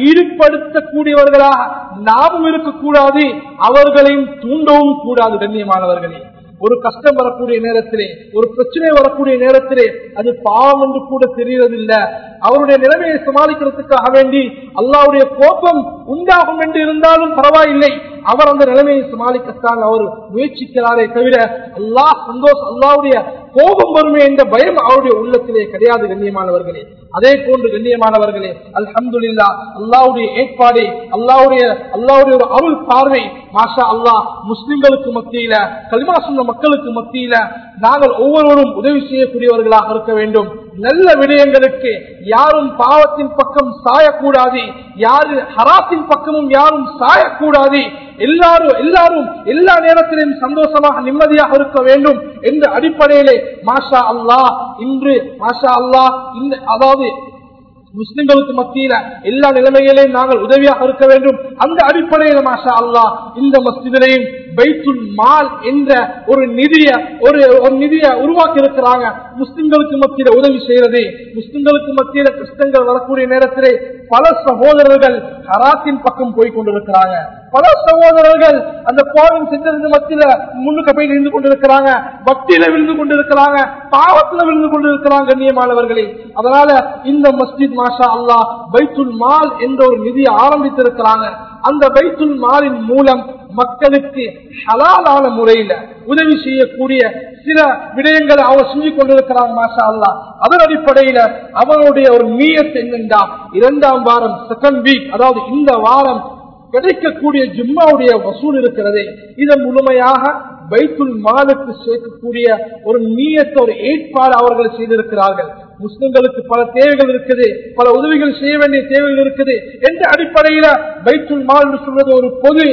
ஈடுபடுத்தக்கூடியவர்களாக நாமும் இருக்கக்கூடாது அவர்களையும் தூண்டவும் கூடாது கண்ணியமானவர்களே ஒரு கஷ்டம் வரக்கூடிய நேரத்திலே ஒரு பிரச்சனை வரக்கூடிய நேரத்திலே அது பாவம் என்று கூட தெரியறதில்லை அவருடைய நிலைமையை சமாளிக்கிறதுக்காக வேண்டி அல்லாவுடைய கோபம் உண்டாகும் என்று இருந்தாலும் பரவாயில்லை அவர் அந்த நிலைமையை சமாளிக்கத்தான் அவர் முயற்சிக்கிறாரே தவிர அல்லாஹ் சந்தோஷம் அல்லாவுடைய கோபம் வருமே என்ற பயம் அவருடைய உள்ளத்திலே கிடையாது கண்ணியமானவர்களே அதே போன்று கண்ணியமானவர்களே அல்ஹம்துலில்லா அல்லாவுடைய ஏற்பாடு அல்லாவுடைய அல்லாவுடைய ஒரு அருள் பார்வை மாஷா அல்லாஹ் முஸ்லிம்களுக்கு மத்தியில கலிமா சொன்ன மக்களுக்கு மத்தியில நாங்கள் ஒவ்வொருவரும் உதவி செய்யக்கூடியவர்களாக இருக்க வேண்டும் நல்ல விடயங்களுக்கு யாரும் பாவத்தின் பக்கம் சாயக்கூடாது யாரு ஹராத்தின் பக்கமும் யாரும் சாயக்கூடாது எல்லாரும் எல்லாரும் எல்லா நேரத்திலும் சந்தோஷமாக நிம்மதியாக இருக்க வேண்டும் என்ற அடிப்படையிலே மாஷா அல்லாஹ் இன்று மாஷா அல்லாஹ் இந்த அதாவது முஸ்லிம்களுக்கு மத்தியில எல்லா நிலைமைகளையும் நாங்கள் உதவியாக இருக்க வேண்டும் அந்த அடிப்படையில் மாஷா அல்லாஹ் இந்த மஸ்ஜிதிலையும் பைத்துல் மால் என்ற ஒரு நிதிய ஒரு ஒரு நிதியை உருவாக்கி இருக்கிறாங்க முஸ்லிம்களுக்கு மத்தியில உதவி செய்யறது முஸ்லிம்களுக்கு மத்தியில கஷ்டங்கள் வரக்கூடிய நேரத்திலே பல சகோதரர்கள் ஹராத்தின் பக்கம் போய் கொண்டிருக்கிறாங்க பல சகோதரர்கள் அந்த கோவில் செஞ்சது மத்தியில முன்னுக்கு போய் நின்று கொண்டிருக்கிறாங்க பக்தியில விழுந்து கொண்டிருக்கிறாங்க பாவத்துல விழுந்து கொண்டிருக்கிறாங்க கண்ணியமானவர்களே அதனால இந்த மஸ்ஜித் மாஷா அல்லாஹ் பைத்துல் மால் என்ற ஒரு நிதியை ஆரம்பித்திருக்கிறாங்க அந்த பைத்துல் மாலின் மூலம் மக்களுக்கு ஹலாலான முறையில உதவி செய்யக்கூடிய சில விடயங்களை அவர் செஞ்சு கொண்டிருக்கிறாங்க மாஷா அல்லா அதன் அடிப்படையில அவருடைய ஒரு நீயத் என்னென்றா இரண்டாம் வாரம் செகண்ட் வீக் அதாவது இந்த வாரம் கிடைக்கக்கூடிய ஜும்மாவுடைய வசூல் இருக்கிறதே இதன் முழுமையாக பைத்துல் மாலுக்கு சேர்க்கக்கூடிய ஒரு நீயத்த ஒரு ஏற்பாடு அவர்கள் செய்திருக்கிறார்கள் முஸ்லிம்களுக்கு பல தேவைகள் இருக்குது பல உதவிகள் செய்ய வேண்டிய தேவைகள் இருக்குது என்ற அடிப்படையில பைத்துல் மால் சொல்றது ஒரு பொது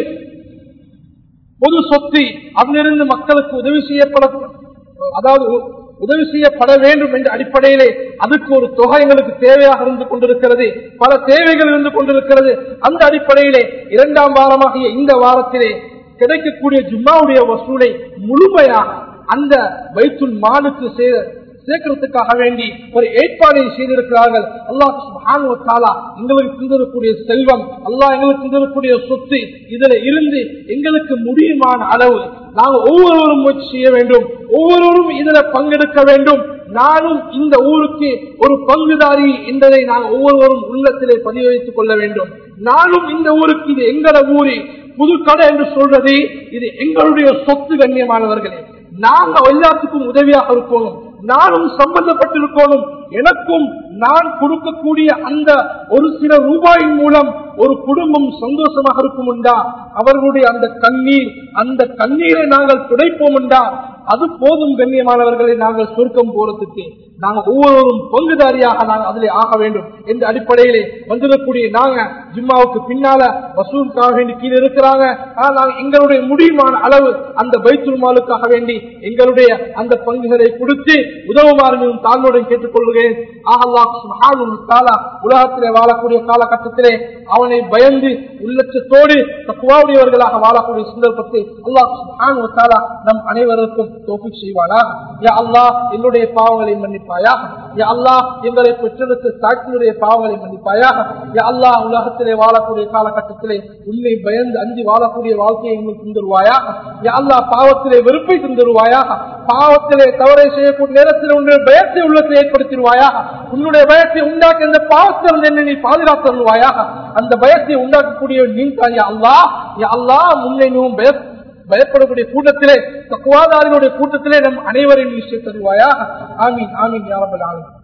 பொது சொத்து அதிலிருந்து மக்களுக்கு உதவி செய்யப்பட அதாவது உதவி செய்யப்பட வேண்டும் என்ற அடிப்படையிலே அதுக்கு ஒரு தொகை எங்களுக்கு தேவையாக இருந்து கொண்டிருக்கிறது பல தேவைகள் இருந்து கொண்டிருக்கிறது அந்த அடிப்படையிலே இரண்டாம் வாரமாகிய இந்த வாரத்திலே கிடைக்கக்கூடிய ஜும்மாவுடைய வசூலை முழுமையாக அந்த வைத்துல் மாலுக்கு சேர்க்கறதுக்காக வேண்டி ஒரு ஏற்பாடை செய்திருக்கிறார்கள் அல்லாஹ் எங்களுக்கு தந்திருக்கூடிய செல்வம் அல்லாஹ் எங்களுக்கு தந்திருக்கூடிய சொத்து இதுல இருந்து எங்களுக்கு முடியுமான அளவு நாங்கள் ஒவ்வொருவரும் முயற்சி செய்ய வேண்டும் ஒவ்வொருவரும் இதுல பங்கெடுக்க வேண்டும் நானும் இந்த ஊருக்கு ஒரு பங்குதாரி என்பதை நாங்கள் ஒவ்வொருவரும் உள்ளத்திலே பதிவு வைத்துக் கொள்ள வேண்டும் நானும் இந்த ஊருக்கு இது எங்கட ஊரு புதுக்கடை என்று சொல்றது இது எங்களுடைய சொத்து கண்ணியமானவர்களே நாங்க எல்லாத்துக்கும் உதவியாக இருக்கணும் நானும் சம்பந்தப்பட்டிருக்கணும் எனக்கும் நான் கொடுக்கக்கூடிய அந்த ஒரு சில ரூபாயின் மூலம் ஒரு குடும்பம் சந்தோஷமாக இருக்கும் உண்டா அவர்களுடைய அந்த கண்ணீர் அந்த கண்ணீரை நாங்கள் துடைப்போம் உண்டா அது போதும் கண்ணியமானவர்களை நாங்கள் சுருக்கம் போறதுக்கு நாங்கள் ஒவ்வொருவரும் பங்குதாரியாக நாங்கள் அதிலே ஆக வேண்டும் என்ற அடிப்படையிலே வந்திருக்கக்கூடிய நாங்க ஜிம்மாவுக்கு பின்னால வசூலுக்காக வேண்டி கீழே இருக்கிறாங்க ஆனால் எங்களுடைய முடியுமான அளவு அந்த பைத்துல் மாலுக்காக வேண்டி எங்களுடைய அந்த பங்குகளை கொடுத்து உதவுமாறு தாழ்வுடன் கேட்டுக்கொள்கிறேன் உலகத்திலே வாழக்கூடிய காலகட்டத்திலே அவனை பயந்து உள்ளச்சத்தோடு தக்குவாவுடையவர்களாக வாழக்கூடிய சந்தர்ப்பத்தை அல்லாஹ் நம் அனைவருக்கும் தோப்பி செய்வானா யா அல்லா என்னுடைய பாவங்களை மன்னிப்பாயா யா அல்லா எங்களை பெற்றெடுத்த சாட்சியுடைய பாவங்களை மன்னிப்பாயா யா அல்லா உலகத்திலே வாழக்கூடிய காலகட்டத்திலே உன்னை பயந்து அஞ்சு வாழக்கூடிய வாழ்க்கையை எங்களுக்கு தந்துருவாயா யா அல்லா பாவத்திலே வெறுப்பை தந்துருவாயா பாவத்திலே தவறை செய்யக்கூடிய நேரத்தில் உன்னுடைய பயத்தை உள்ளத்தை ஏற்படுத்திடுவாயா உன்னுடைய பயத்தை உண்டாக்கி அந்த பாவத்திலிருந்து என்ன நீ பாதுகாத்தருவாயாக அந்த பயத்தை உண்டாக்கக்கூடிய நீ தான் யா அல்லா யா அல்லா முன்னை நீவும் பய பயப்படக்கூடிய கூட்டத்திலே தக்குவாதாரிகளுடைய கூட்டத்திலே நம் அனைவரையும் நிச்சயம் தருவாயா ஆமீன் ஆமீன் யாரபல் ஆமீன்